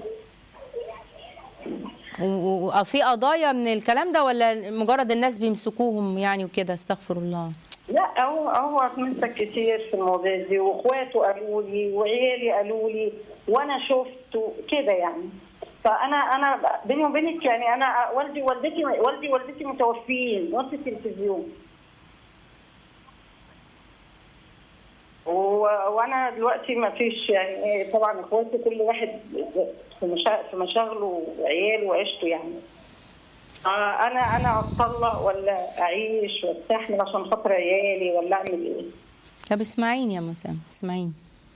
و- و- في قضايا من الكلام ده ولا مجرد الناس بيمسكوهم يعني وكده استغفر الله لا هو هو اتمسك كتير في المواضيع دي واخواته قالوا لي وعيالي قالوا لي وانا شفته كده يعني فانا انا بيني وبينك يعني انا والدي ووالدتي والدي ووالدتي متوفيين وسط التلفزيون و- وانا دلوقتي ما فيش يعني إيه، طبعا اخواتي كل واحد في مشا- في مشاغله وعياله وعيشته يعني آه، انا انا اتطلق ولا اعيش واستحمل عشان خاطر عيالي ولا اعمل ايه؟ طب اسمعيني يا مسام اسمعيني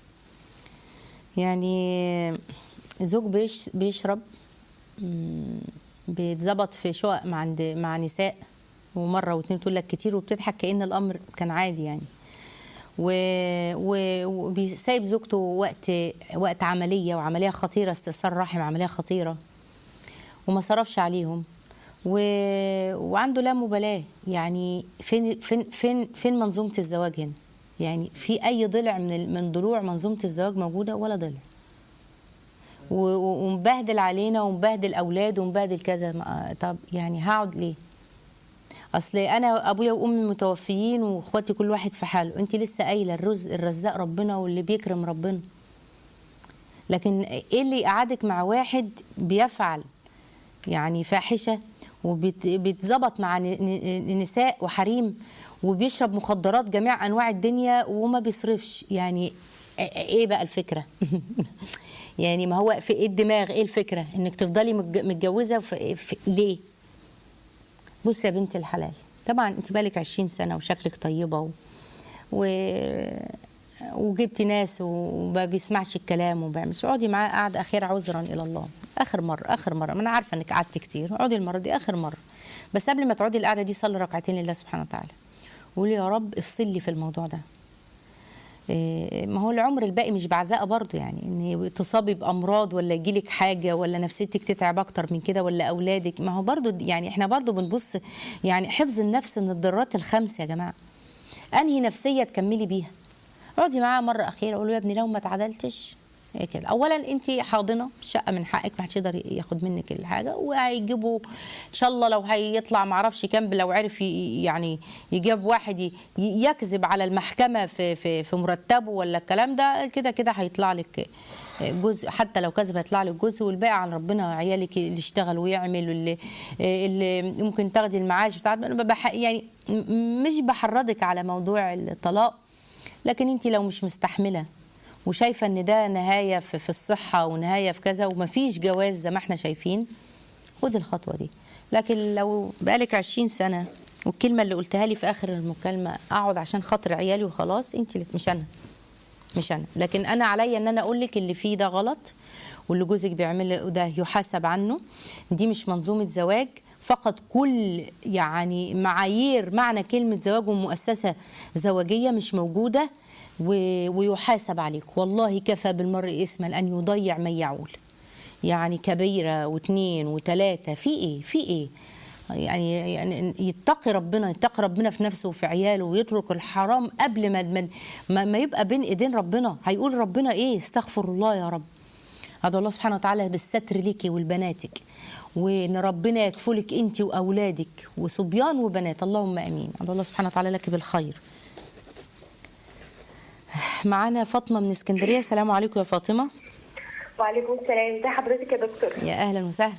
يعني زوج بيش بيشرب مم، بيتظبط في شقق مع عند مع نساء ومره واتنين تقول لك كتير وبتضحك كأن الامر كان عادي يعني و... و... وبيسايب زوجته وقت وقت عمليه وعمليه خطيره استئصال رحم عمليه خطيره وما صرفش عليهم و... وعنده لا مبالاه يعني فين فين فين فين منظومه الزواج هنا يعني في اي ضلع من ال- من ضلوع منظومه الزواج موجوده ولا ضلع و- و- ومبهدل علينا ومبهدل اولاد ومبهدل كذا ما- طب يعني هقعد ليه اصل انا ابويا وامي متوفيين واخواتي كل واحد في حاله انت لسه قايله الرزق الرزاق ربنا واللي بيكرم ربنا لكن ايه اللي يقعدك مع واحد بيفعل يعني فاحشه وبيتظبط مع ن- ن- نساء وحريم وبيشرب مخدرات جميع انواع الدنيا وما بيصرفش يعني ايه بقى الفكره يعني ما هو في ايه الدماغ ايه الفكره انك تفضلي متج- متجوزه في في ليه بصي يا بنت الحلال طبعا انت بالك 20 سنه وشكلك طيبه و... و... وجبتي ناس وما بيسمعش الكلام وما بيعملش اقعدي معاه قعده اخيره عذرا الى الله اخر مره اخر مره ما انا عارفه انك قعدتي كتير اقعدي المره دي اخر مره بس قبل ما تقعدي القعده دي صلي ركعتين لله سبحانه وتعالى وقولي يا رب افصل لي في الموضوع ده إيه، ما هو العمر الباقي مش بعزاء برضه يعني ان تصابي بامراض ولا يجيلك حاجه ولا نفسيتك تتعب اكتر من كده ولا اولادك ما هو برضه دي- يعني احنا برضه بنبص يعني حفظ النفس من الضرات الخمس يا جماعه انهي نفسيه تكملي بيها اقعدي معاه مره اخيره قولوا يا ابني لو ما اتعدلتش هي كده اولا انت حاضنه شقه من حقك ما حدش يقدر ياخد منك الحاجه وهيجيبوا ان شاء الله لو هيطلع ما اعرفش كام لو عرف ي- يعني يجيب واحد ي- يكذب على المحكمه في في في مرتبه ولا الكلام ده كده كده هيطلع لك جزء حتى لو كذب هيطلع لك جزء والباقي على ربنا عيالك اللي يشتغل ويعمل واللي اللي ممكن تاخدي المعاش بتاع أنا بح- يعني م- مش بحرضك على موضوع الطلاق لكن انت لو مش مستحمله وشايفه ان ده نهايه في, في الصحه ونهايه في كذا ومفيش جواز زي ما احنا شايفين خدي الخطوه دي لكن لو بقالك 20 سنه والكلمه اللي قلتها لي في اخر المكالمه اقعد عشان خاطر عيالي وخلاص انت اللي مش انا مش انا لكن انا عليا ان انا اقول لك اللي فيه ده غلط واللي جوزك بيعمله ده يحاسب عنه دي مش منظومه زواج فقط كل يعني معايير معنى كلمه زواج ومؤسسه زواجيه مش موجوده و- ويحاسب عليك والله كفى بالمرء اسما ان يضيع من يعول يعني كبيره واثنين وثلاثه في ايه في ايه يعني يعني يتقي ربنا يتقي ربنا في نفسه وفي عياله ويترك الحرام قبل ما ما- ما, ما يبقى بين ايدين ربنا هيقول ربنا ايه استغفر الله يا رب ادعو الله سبحانه وتعالى بالستر ليكي ولبناتك وان ربنا يكفلك انت واولادك وصبيان وبنات اللهم امين ادعو الله سبحانه وتعالى لك بالخير معانا فاطمه من اسكندريه السلام عليكم يا فاطمه وعليكم السلام ازي حضرتك يا دكتور يا اهلا وسهلا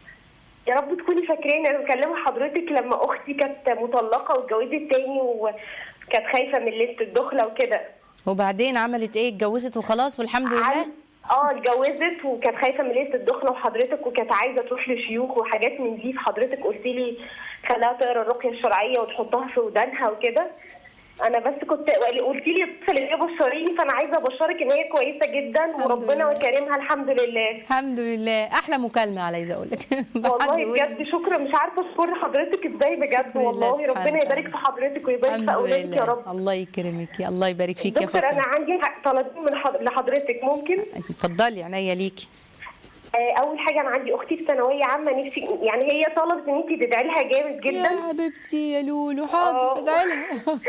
يا رب تكوني فاكرين انا بكلم حضرتك لما اختي كانت مطلقه واتجوزت تاني وكانت خايفه من ليله الدخله وكده وبعدين عملت ايه اتجوزت وخلاص والحمد لله عن- اه اتجوزت وكانت خايفه من ليله الدخله وحضرتك وكانت عايزه تروح لشيوخ وحاجات من دي فحضرتك قلت لي خليها تقرا الرقيه الشرعيه وتحطها في ودانها وكده انا بس كنت قلت لي اتصل بيا بشريني فانا عايزه ابشرك ان هي كويسه جدا وربنا لله. كريمها الحمد لله الحمد لله احلى مكالمه عايزه اقول لك والله بجد شكرا مش عارفه اشكر حضرتك ازاي بجد الحمد لله والله سبحانه ربنا وتعالى. يبارك في حضرتك ويبارك في الحمد اولادك يا رب لله الله يكرمك يا الله يبارك فيك يا دكتور انا فاطمه عندي طلبين من حض... لحضرتك ممكن اتفضلي عينيا ليكي آه، اول حاجه انا عندي اختي في ثانويه عامه نفسي يعني هي طلبت ان انت تدعي لها جامد يا جدا حبيبتي يا لولو آه. حاضر ادعي لها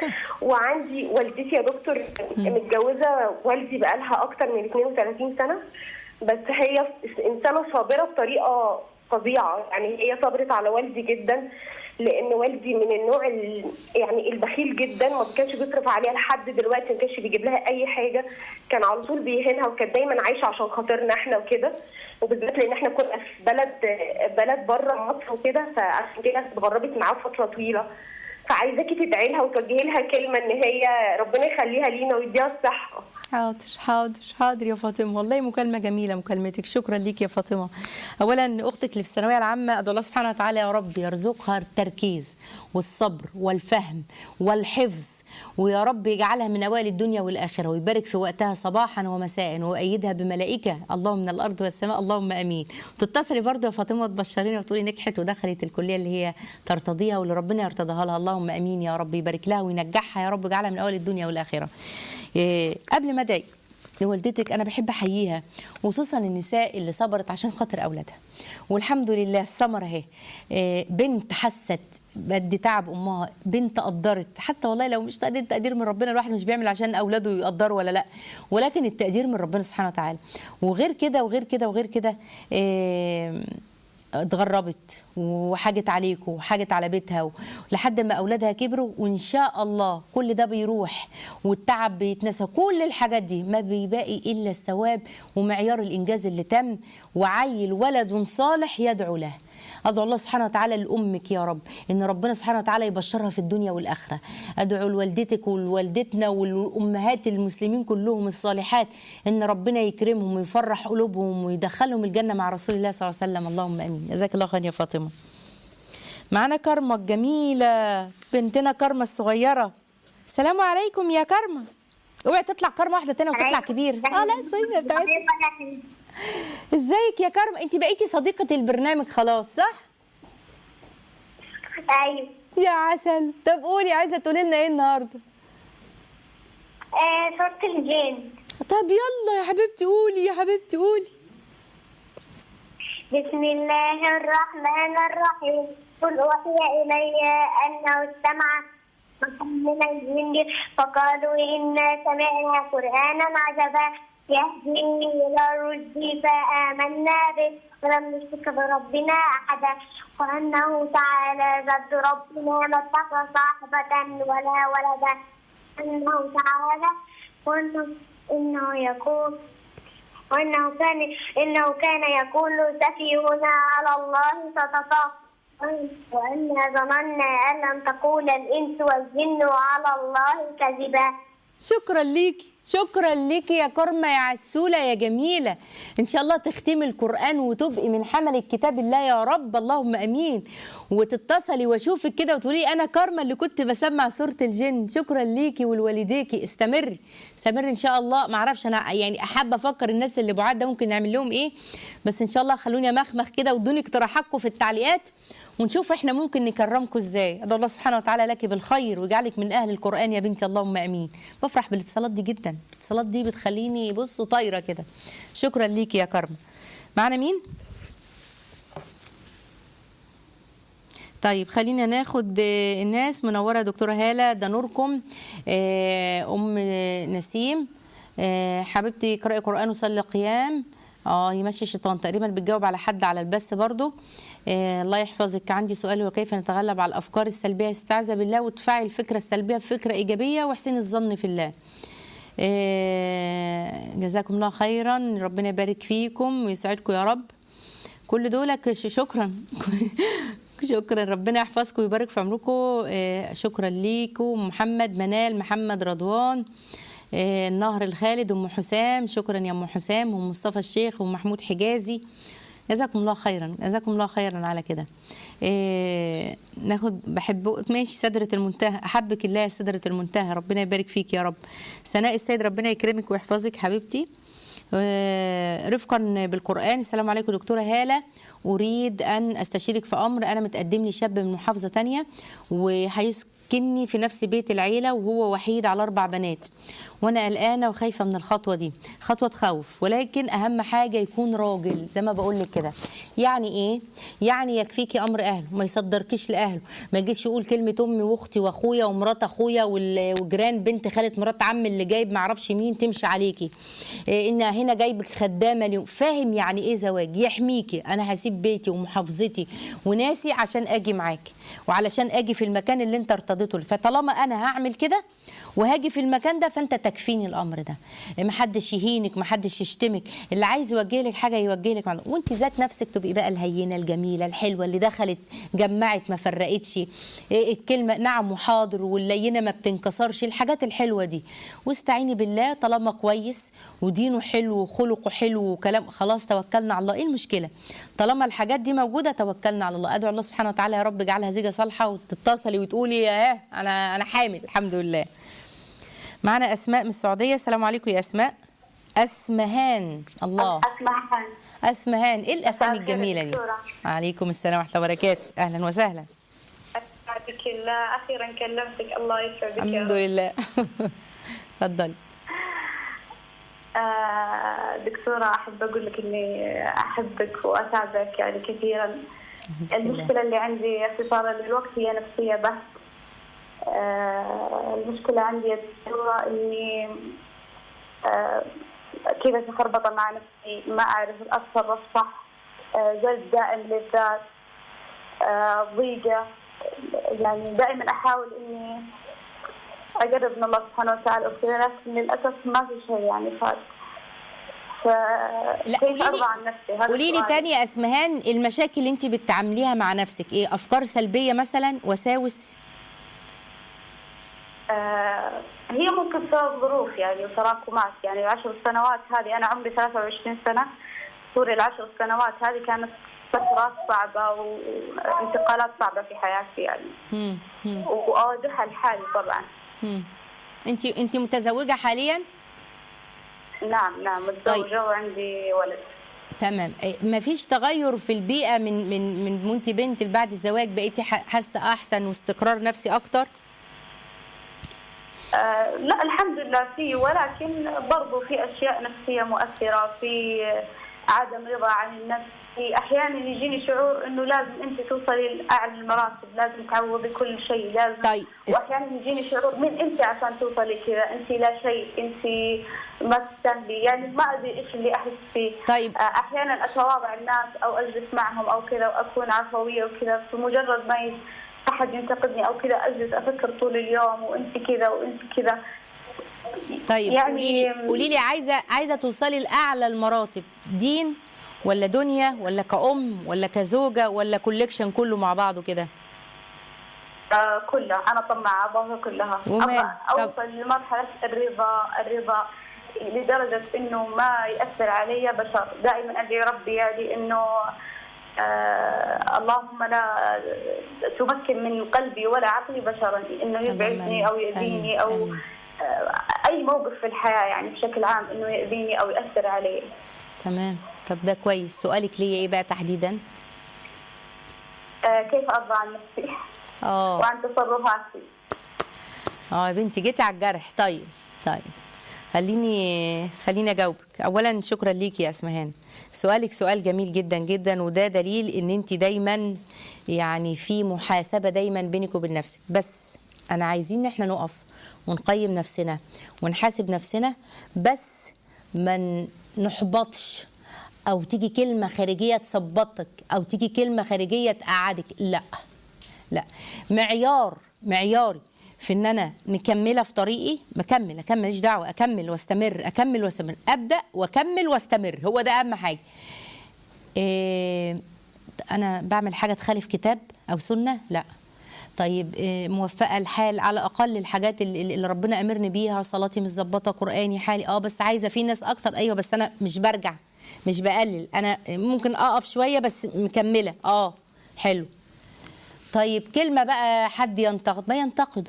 وعندي والدتي يا دكتور متجوزه والدي بقالها اكتر من 32 سنه بس هي انسانه صابره بطريقه فظيعه يعني هي صبرت على والدي جدا لان والدي من النوع ال- يعني البخيل جدا ما كانش بيصرف عليها لحد دلوقتي ما كانش بيجيب لها اي حاجه كان على طول بيهينها وكانت دايما عايشه عشان خاطرنا احنا وكده وبالذات لان احنا كنا في بلد بلد بره مصر وكده فعشان كده اتغربت معاه فتره طويله فعايزاكي تدعي لها وتوجهي لها كلمه ان هي ربنا يخليها لينا ويديها الصحه حاضر حاضر حاضر يا فاطمه والله مكالمه جميله مكالمتك شكرا ليك يا فاطمه اولا اختك اللي في الثانويه العامه ادعو الله سبحانه وتعالى يا رب يرزقها التركيز والصبر والفهم والحفظ ويا رب يجعلها من اوائل الدنيا والاخره ويبارك في وقتها صباحا ومساء ويؤيدها بملائكه اللهم من الارض والسماء اللهم امين تتصلي برضه يا فاطمه وتبشرينا وتقولي نجحت ودخلت الكليه اللي هي ترتضيها واللي ربنا يرتضيها لها اللهم امين يا رب يبارك لها وينجحها يا رب ويجعلها من اوائل الدنيا والاخره إيه، قبل ما ادعي لوالدتك انا بحب احييها وخصوصا النساء اللي صبرت عشان خاطر اولادها والحمد لله الثمره اهي إيه، بنت حست بقد تعب امها بنت قدرت حتى والله لو مش تقدير تقدير من ربنا الواحد مش بيعمل عشان اولاده يقدروا ولا لا ولكن التقدير من ربنا سبحانه وتعالى وغير كده وغير كده وغير كده إيه اتغربت وحاجت عليكم وحاجت على بيتها و- لحد ما اولادها كبروا وان شاء الله كل ده بيروح والتعب بيتنسى كل الحاجات دي ما بيبقي الا الثواب ومعيار الانجاز اللي تم وعيل ولد صالح يدعو له ادعو الله سبحانه وتعالى لامك يا رب ان ربنا سبحانه وتعالى يبشرها في الدنيا والاخره ادعو لوالدتك ولوالدتنا والامهات المسلمين كلهم الصالحات ان ربنا يكرمهم ويفرح قلوبهم ويدخلهم الجنه مع رسول الله صلى الله عليه وسلم اللهم امين جزاك الله خير يا فاطمه معانا كرمة الجميلة بنتنا كرمة الصغيرة السلام عليكم يا كرمة اوعي تطلع كرمة واحدة تانية وتطلع كبير اه لا صينية بتاعتي ازيك يا كرمة انت بقيتي صديقة البرنامج خلاص صح؟ ايوه يا عسل طب قولي عايزة تقولي لنا ايه النهاردة؟ آه صورة الجن طب يلا يا حبيبتي قولي يا حبيبتي قولي بسم الله الرحمن الرحيم قل أوحي إلي أنه استمع من الجن فقالوا إنا سمعنا قرآنا عجبا يهدي إلى الرشد فآمنا به ولم نشرك بربنا أحدا وأنه تعالى جد ربنا ما اتخذ صاحبة ولا ولدا أنه تعالى وأنه إنه يقول وإنه كان إنه كان يقول سفيهنا على الله فتطاق وأنا ظننا أن لم تقول الإنس والجن على الله كذبا شكرا ليكي شكرا ليكي يا كرمة يا عسولة يا جميلة إن شاء الله تختمي القرآن وتبقي من حمل كتاب الله يا رب اللهم أمين وتتصلي واشوفك كده وتقولي أنا كرمة اللي كنت بسمع سورة الجن شكرا ليكي ولوالديكي استمري استمري إن شاء الله معرفش أنا يعني أحب أفكر الناس اللي بعاد ده ممكن نعمل لهم إيه بس إن شاء الله خلوني أمخمخ كده وادوني اقتراحاتكم في التعليقات ونشوف احنا ممكن نكرمكم ازاي ادعو الله سبحانه وتعالى لك بالخير ويجعلك من اهل القران يا بنتي اللهم امين بفرح بالاتصالات دي جدا الاتصالات دي بتخليني بصوا طايره كده شكرا ليكي يا كرم معانا مين طيب خلينا ناخد آه، الناس منوره يا دكتوره هاله ده نوركم آه، ام نسيم آه، حبيبتي اقراي قران وصلي قيام اه يمشي الشيطان تقريبا بتجاوب على حد على البث برضو آه الله يحفظك عندي سؤال هو كيف نتغلب على الافكار السلبيه استعذ بالله وتفعل الفكره السلبيه بفكره ايجابيه واحسن الظن في الله آه جزاكم الله خيرا ربنا يبارك فيكم ويسعدكم يا رب كل دولك ش- شكرا شكرا ربنا يحفظكم ويبارك في عمركم آه، شكرا ليكم محمد منال محمد رضوان آه، النهر الخالد ام حسام شكرا يا ام حسام ومصطفى الشيخ ومحمود حجازي جزاكم الله خيرا جزاكم الله خيرا على كده آه، ناخد بحب ماشي سدرة المنتهى أحبك الله يا سدرة المنتهى ربنا يبارك فيك يا رب سناء السيد ربنا يكرمك ويحفظك حبيبتي آه، رفقا بالقرآن السلام عليكم دكتورة هالة أريد أن أستشيرك في أمر أنا متقدم لي شاب من محافظة تانية وهيسكنني في نفس بيت العيلة وهو وحيد على أربع بنات وأنا قلقانة وخايفة من الخطوة دي خطوة تخوف ولكن أهم حاجة يكون راجل زي ما بقول لك كده يعني إيه؟ يعني يكفيكي أمر أهله ما يصدركيش لأهله ما يجيش يقول كلمة أمي وأختي وأخويا ومرات أخويا وال- وجيران بنت خالة مرات عم اللي جايب معرفش مين تمشي عليكي إيه إن هنا جايبك خدامة اليوم فاهم يعني إيه زواج يحميكي أنا هسيب بيتي ومحافظتي وناسي عشان أجي معاكي وعلشان أجي في المكان اللي أنت ارتضيته فطالما أنا هعمل كده وهاجي في المكان ده فانت تكفيني الامر ده محدش يهينك محدش يشتمك اللي عايز يوجه لك حاجه يوجه لك معلومة. وانت ذات نفسك تبقي بقى الهينه الجميله الحلوه اللي دخلت جمعت ما فرقتش إيه الكلمه نعم وحاضر واللينه ما بتنكسرش الحاجات الحلوه دي واستعيني بالله طالما كويس ودينه حلو وخلقه حلو وكلام خلاص توكلنا على الله ايه المشكله طالما الحاجات دي موجوده توكلنا على الله ادعو الله سبحانه وتعالى يا رب اجعلها زيجه صالحه وتتصلي وتقولي اه انا انا حامل الحمد لله معنا اسماء من السعوديه السلام عليكم يا اسماء اسمهان الله أسمعها اسمهان ايه الاسامي مساء الخير الجميله دي دكتورة. عليكم السلام ورحمه الله وبركاته اهلا وسهلا أسعدك الله أخيرا كلمتك الله يسعدك يا الحمد رب. لله اتفضلي آه، دكتورة أحب أقول لك إني أحبك وأتابعك يعني كثيرا المشكلة اللي عندي اختصارا للوقت هي نفسية بس آه، المشكلة عندي يا دكتورة إني آه، كذا مخربطة مع نفسي ما أعرف أتصرف صح آه، جلد دائم للذات آه، ضيقة يعني دائما أحاول إني أقرب من الله سبحانه وتعالى وكذا لكن للأسف ما في شيء يعني فات ف لا كيف قولي أرضى عن لي نفسي هذا قولي لي سؤالي. تاني يا اسمهان المشاكل اللي انت بتعامليها مع نفسك ايه افكار سلبيه مثلا وساوس آه هي ممكن بسبب ظروف يعني وتراكمات يعني العشر سنوات هذه أنا عمري 23 سنة طول العشر سنوات هذه كانت فترات صعبة وانتقالات صعبة في حياتي يعني مم. مم. وأواجهها لحالي طبعا مم. انت انت متزوجه حاليا نعم نعم متزوجة وعندي ولد تمام ما فيش تغير في البيئه من من من وانت بنت بعد الزواج بقيتي ح- حاسه احسن واستقرار نفسي اكتر آه لا الحمد لله في ولكن برضو في اشياء نفسيه مؤثره في عدم رضا عن النفس احيانا يجيني شعور انه لازم انت توصلي لاعلى المراتب لازم تعوضي كل شيء لازم طيب. واحيانا يجيني شعور من انت عشان توصلي كذا انت لا شيء انت ما تستاهلي يعني ما ادري ايش اللي احس فيه طيب. آه، احيانا اتواضع الناس او اجلس معهم او كذا واكون عفويه وكذا فمجرد ما ي- احد ينتقدني او كذا اجلس افكر طول اليوم وانت كذا وانت كذا طيب يعني- قولي لي قولي لي عايزه عايزه توصلي لاعلى المراتب دين ولا دنيا ولا كأم ولا كزوجه ولا كوليكشن كله مع بعضه كده آه كلها انا طماعه ابغى كلها ومال؟ ابغى طب- اوصل لمرحله الرضا الرضا لدرجه انه ما ياثر علي بشر دائما ادعي ربي يعني انه آه اللهم لا تمكن من قلبي ولا عقلي بشرا انه يبعدني او يأذيني او آمين. آه اي موقف في الحياه يعني بشكل عام انه يأذيني او ياثر علي تمام طب ده كويس سؤالك ليا ايه بقى تحديدا آه كيف ارضى عن نفسي اه وعن تصرفاتي اه يا بنتي جيتي على الجرح طيب طيب خليني خليني اجاوبك اولا شكرا ليكي يا اسمهان سؤالك سؤال جميل جدا جدا وده دليل ان انت دايما يعني في محاسبه دايما بينك وبين نفسك بس انا عايزين ان احنا نقف ونقيم نفسنا ونحاسب نفسنا بس ما نحبطش او تيجي كلمه خارجيه تثبطك او تيجي كلمه خارجيه تقعدك لا لا معيار معياري في ان انا مكمله في طريقي بكمل اكمل ماليش دعوه اكمل واستمر اكمل واستمر ابدا واكمل واستمر هو ده اهم حاجه إيه انا بعمل حاجه تخالف كتاب او سنه لا طيب إيه موفقه الحال على اقل الحاجات اللي, اللي ربنا امرني بيها صلاتي متظبطه قراني حالي اه بس عايزه في ناس اكتر ايوه بس انا مش برجع مش بقلل انا ممكن اقف شويه بس مكمله اه حلو طيب كلمة بقى حد ينتقد ما ينتقده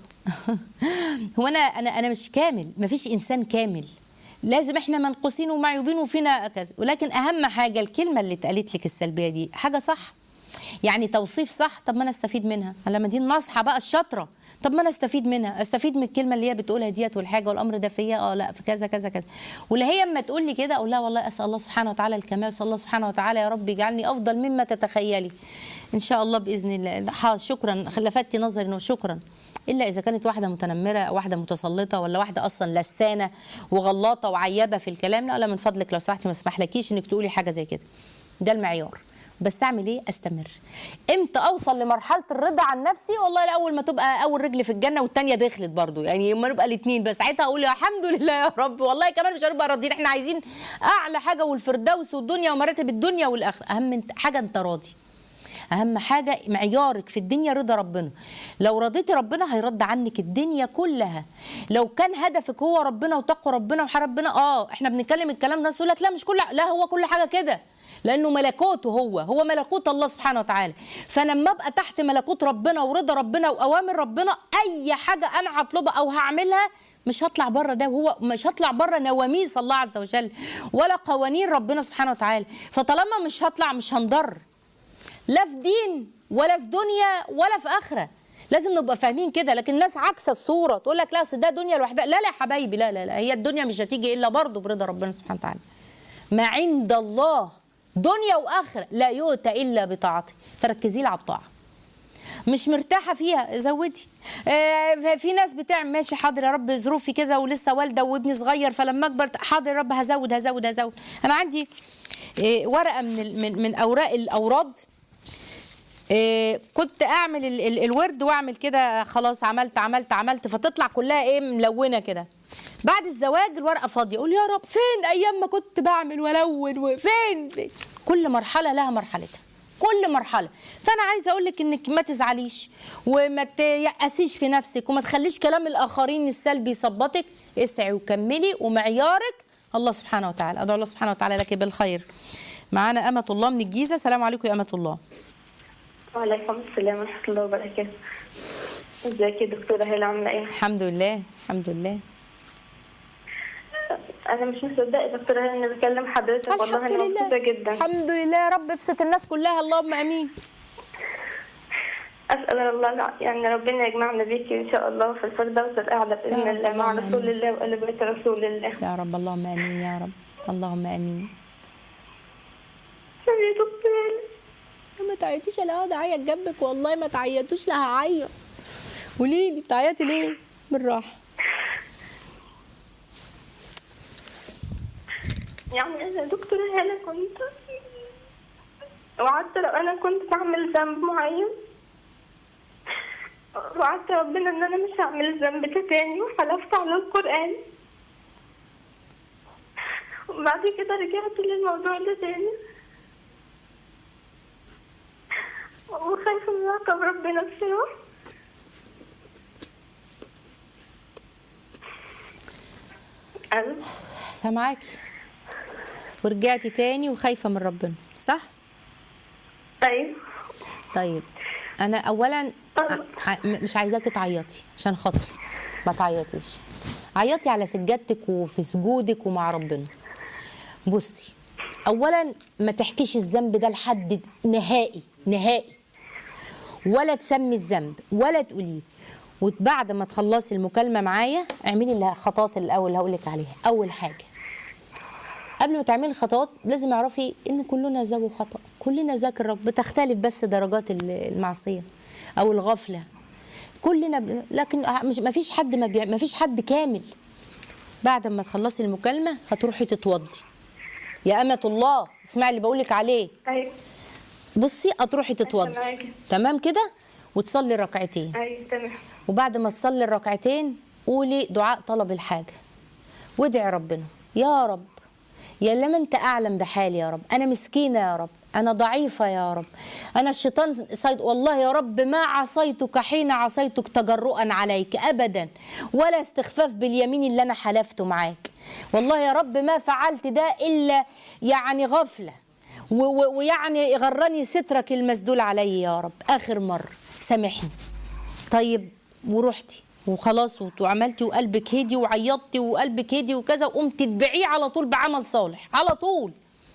هو أنا أنا أنا مش كامل مفيش إنسان كامل لازم احنا منقوصين ومعيوبين وفينا كذا ولكن أهم حاجة الكلمة اللي اتقالت لك السلبية دي حاجة صح يعني توصيف صح طب ما انا استفيد منها لما دي النصحه بقى الشاطره طب ما انا استفيد منها استفيد من الكلمه اللي هي بتقولها ديت والحاجه والامر ده فيا اه لا في كذا كذا كذا ولا هي اما تقول لي كده اقول لها والله اسال الله سبحانه وتعالى الكمال اسال الله سبحانه وتعالى يا رب يجعلني افضل مما تتخيلي ان شاء الله باذن الله ح- شكرا لفتي نظري انه شكرا الا اذا كانت واحده متنمره أو واحده متسلطه ولا واحده اصلا لسانه وغلاطه وعيبه في الكلام لا لا من فضلك لو سمحتي ما اسمحلكيش انك تقولي حاجه زي كده ده المعيار بس اعمل ايه استمر امتى اوصل لمرحله الرضا عن نفسي والله الاول ما تبقى اول رجل في الجنه والتانيه دخلت برضو يعني يوم ما نبقى الاثنين بس ساعتها اقول يا الحمد لله يا رب والله كمان مش هنبقى راضيين احنا عايزين اعلى حاجه والفردوس والدنيا ومراتب الدنيا والاخره اهم انت- حاجه انت راضي اهم حاجه معيارك في الدنيا رضا ربنا لو رضيتي ربنا هيرد عنك الدنيا كلها لو كان هدفك هو ربنا وتقوى ربنا وحرب ربنا اه احنا بنتكلم الكلام ده يقول لك لا مش كل لا هو كل حاجه كده لانه ملكوته هو هو ملكوت الله سبحانه وتعالى فانا لما ابقى تحت ملكوت ربنا ورضا ربنا واوامر ربنا اي حاجه انا هطلبها او هعملها مش هطلع بره ده وهو مش هطلع بره نواميس الله عز وجل ولا قوانين ربنا سبحانه وتعالى فطالما مش هطلع مش هنضر لا في دين ولا في دنيا ولا في اخره لازم نبقى فاهمين كده لكن الناس عكس الصوره تقول لك لا أصل ده دنيا لوحدها لا لا يا حبايبي لا لا لا هي الدنيا مش هتيجي الا برضه برضا ربنا سبحانه وتعالى ما عند الله دنيا واخره لا يؤتى الا بطاعته فركزي لي على الطاعه مش مرتاحه فيها زودي آه في ناس بتعمل ماشي حاضر يا رب ظروفي كده ولسه والده وابني صغير فلما اكبر حاضر يا رب هزود هزود هزود انا عندي آه ورقه من ال- من من اوراق الاوراد إيه كنت اعمل ال ال الورد واعمل كده خلاص عملت عملت عملت فتطلع كلها ايه ملونه كده بعد الزواج الورقه فاضيه اقول يا رب فين ايام ما كنت بعمل والون وفين فين؟ كل مرحله لها مرحلتها كل مرحله فانا عايزه اقول لك انك ما تزعليش وما تيأسيش في نفسك وما تخليش كلام الاخرين السلبي يثبطك اسعي وكملي ومعيارك الله سبحانه وتعالى ادعو الله سبحانه وتعالى لك بالخير معانا امه الله من الجيزه السلام عليكم يا امه الله وعليكم السلام ورحمة الله وبركاته ازيك يا دكتورة هلا عاملة ايه؟ الحمد لله الحمد لله أنا مش مصدقة يا دكتورة هلا إني بكلم حضرتك والله الحمد أنا لله مبسوطة جدا الحمد لله يا رب ابسط الناس كلها اللهم امين أسأل الله يعني ربنا يجمعنا بيكي إن شاء الله في الفردوس الأعلى يا بإذن رب، الله مع اللهم رسول آمين. الله وآل بيت رسول الله يا رب اللهم امين يا رب اللهم امين ما تعيطيش انا هقعد اعيط جنبك والله ما تعيطوش لا هعيط قولي لي بتعيطي ليه بالراحه يعني أنا دكتور هالة كنت وعدت لو أنا كنت بعمل ذنب معين وعدت ربنا إن أنا مش هعمل الذنب ده تاني وحلفت على القرآن وبعد كده رجعت للموضوع ده تاني وخايفة من عقاب ربنا بصراحة ألو سامعاكي ورجعتي تاني وخايفه من ربنا صح طيب طيب انا اولا ع- ع- مش عايزاكي تعيطي عشان خاطري ما تعيطيش عيطي على سجادتك وفي سجودك ومع ربنا بصي اولا ما تحكيش الذنب ده لحد نهائي نهائي ولا تسمي الذنب ولا تقوليه وبعد ما تخلصي المكالمه معايا اعملي الخطوات الاول هقول لك عليها اول حاجه قبل ما تعملي الخطوات لازم اعرفي ان كلنا ذو خطا كلنا ذاكر رب بتختلف بس درجات ال- المعصيه او الغفله كلنا ب... لكن مش ما فيش حد ما, بيع... ما فيش حد كامل بعد ما تخلصي المكالمه هتروحي تتوضي يا أمة الله اسمعي اللي بقولك عليه أيوة بصي هتروحي تتوضي معاكي. تمام كده وتصلي ركعتين أيوة تمام وبعد ما تصلي الركعتين قولي دعاء طلب الحاجة وادعي ربنا يا رب يا لما انت اعلم بحالي يا رب انا مسكينه يا رب انا ضعيفه يا رب انا الشيطان صيد والله يا رب ما عصيتك حين عصيتك تجرؤا عليك ابدا ولا استخفاف باليمين اللي انا حلفته معاك والله يا رب ما فعلت ده الا يعني غفله و- و- ويعني غرني سترك المسدول علي يا رب اخر مره سامحني طيب ورحتي وخلاص وت- وعملتي وقلبك هدي وعيطتي وقلبك هدي وكذا وقمت تتبعيه على طول بعمل صالح على طول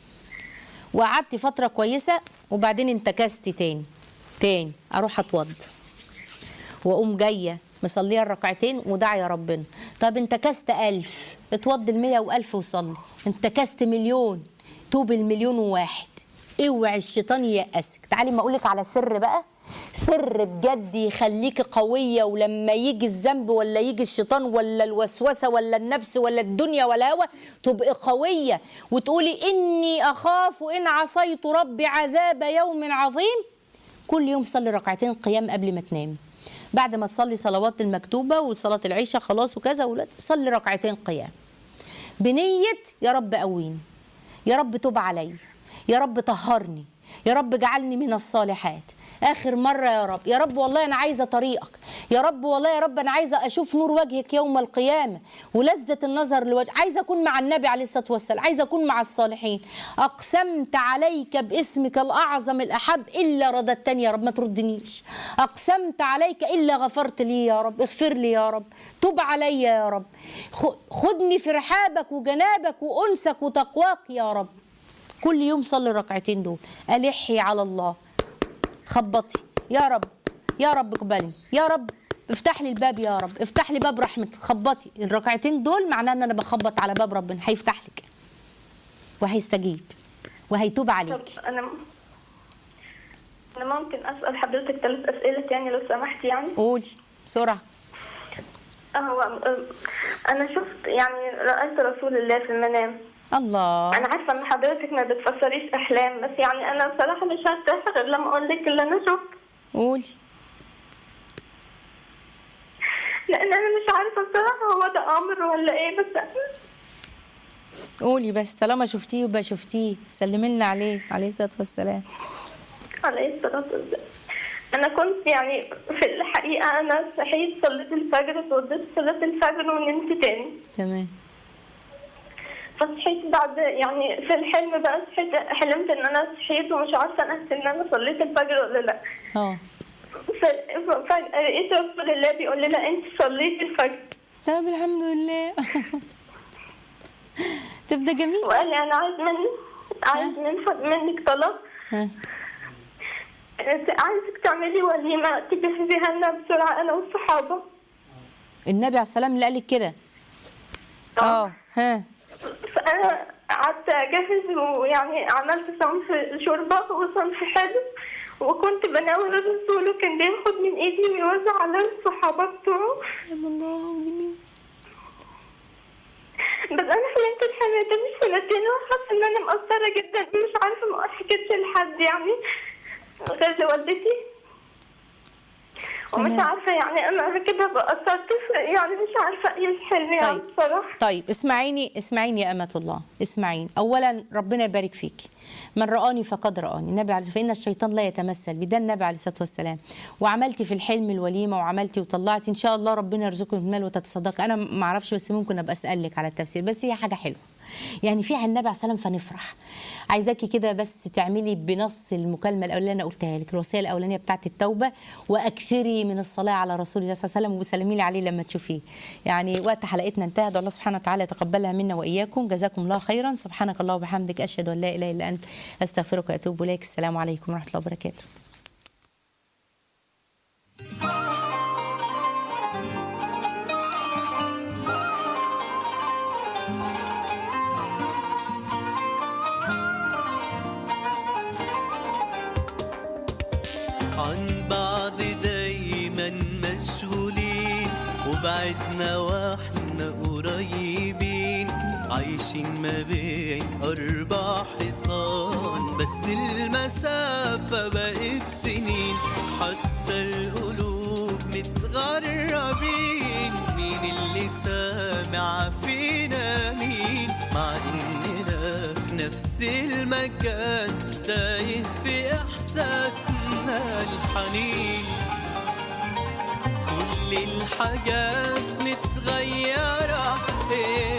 وقعدتي فترة كويسة وبعدين انتكستي تاني تاني اروح اتوضى واقوم جايه مصليه الركعتين وداعيه ربنا طب انتكست ألف اتوضي المية وألف وصلي انتكست مليون توب المليون وواحد اوعي الشيطان ييأسك تعالي ما اقولك على سر بقى سر بجد يخليكي قوية ولما يجي الذنب ولا يجي الشيطان ولا الوسوسة ولا النفس ولا الدنيا ولا الهوى تبقي قوية وتقولي إني أخاف إن عصيت ربي عذاب يوم عظيم كل يوم صلي ركعتين قيام قبل ما تنامي بعد ما تصلي صلوات المكتوبة وصلاة العشاء خلاص وكذا ولا- صلي ركعتين قيام بنية يا رب قويني يا رب تب علي يا رب طهرني يا رب جعلني من الصالحات اخر مره يا رب يا رب والله انا عايزه طريقك يا رب والله يا رب انا عايزه اشوف نور وجهك يوم القيامه ولذه النظر لوجه عايزه اكون مع النبي عليه الصلاه والسلام عايزه اكون مع الصالحين اقسمت عليك باسمك الاعظم الاحب الا رددتني يا رب ما تردنيش اقسمت عليك الا غفرت لي يا رب اغفر لي يا رب تب علي يا رب خ- خدني في رحابك وجنابك وانسك وتقواك يا رب كل يوم صلي الركعتين دول ألحي على الله خبطي يا رب يا رب اقبلني يا رب افتح لي الباب يا رب افتح لي باب رحمة خبطي الركعتين دول معناه ان انا بخبط على باب ربنا هيفتح لك وهيستجيب وهيتوب عليك طب أنا أنا ممكن أسأل حضرتك ثلاث أسئلة تاني لو سمحت يعني قولي بسرعة هو أنا شفت يعني رأيت رسول الله في المنام الله أنا عارفة إن حضرتك ما بتفسريش أحلام بس يعني أنا بصراحة مش هرتاح غير لما أقول لك اللي أنا شفته قولي لأن أنا مش عارفة بصراحة هو ده أمر ولا إيه بس قولي بس طالما شفتيه يبقى شفتيه سلمي لنا عليه عليه الصلاة والسلام عليه الصلاة والسلام أنا كنت يعني في الحقيقة أنا صحيت صليت الفجر اتوضيت صلاة الفجر ونمت تاني تمام فصحيت بعد يعني في الحلم بقى صحيت حلمت ان انا صحيت ومش عارفه انا ان انا صليت الفجر ولا لا اه ف- فجأة لقيت رسول الله بيقول لنا انت صليتي الفجر طب الحمد لله طب ده جميل وقال لي انا عايز من عايز من فض- منك طلب ها عايزك تعملي وليمه تجهزيها لنا بسرعه انا والصحابه النبي عليه السلام اللي قالك كده اه ها فانا قعدت اجهز ويعني عملت صنف شوربه وصنف حلو وكنت بناول الرسول وكان بياخد من ايدي ويوزع على الصحابة بتوعه بس انا حلمت الحلم ده من سنتين وحاسه ان انا مقصره جدا مش عارفه ما حكيتش لحد يعني غير لوالدتي ومش تمام. عارفه يعني انا كده بقصرت يعني مش عارفه ايه الحلم يعني طيب. بصراحه طيب اسمعيني اسمعيني يا أمة الله اسمعيني أولا ربنا يبارك فيكي من رآني فقد رآني النبي عليه فإن الشيطان لا يتمثل بي ده النبي عليه الصلاة والسلام وعملتي في الحلم الوليمة وعملتي وطلعتي إن شاء الله ربنا يرزقك المال وتتصدقي أنا ما أعرفش بس ممكن أبقى أسألك على التفسير بس هي حاجة حلوة يعني فيها النبي عليه الصلاة والسلام فنفرح عايزاكي كده بس تعملي بنص المكالمة الأولانية اللي أنا قلتها لك الوصية الأولانية بتاعت التوبة وأكثري من الصلاة على رسول الله صلى الله عليه وسلم وسلمي لي عليه لما تشوفيه يعني وقت حلقتنا انتهى ده الله سبحانه وتعالى يتقبلها منا وإياكم جزاكم الله خيرا سبحانك الله وبحمدك أشهد أن لا إله إلا أنت أستغفرك وأتوب إليك السلام عليكم ورحمة الله وبركاته عن بعض دايما مشغولين وبعدنا واحنا قريبين عايشين ما بين أربع حيطان بس المسافة بقت سنين حتى القلوب متغربين مين اللي سامع فينا مين مع إننا في نفس المكان تايه في إحساسنا الحنين كل الحاجات متغيرة إيه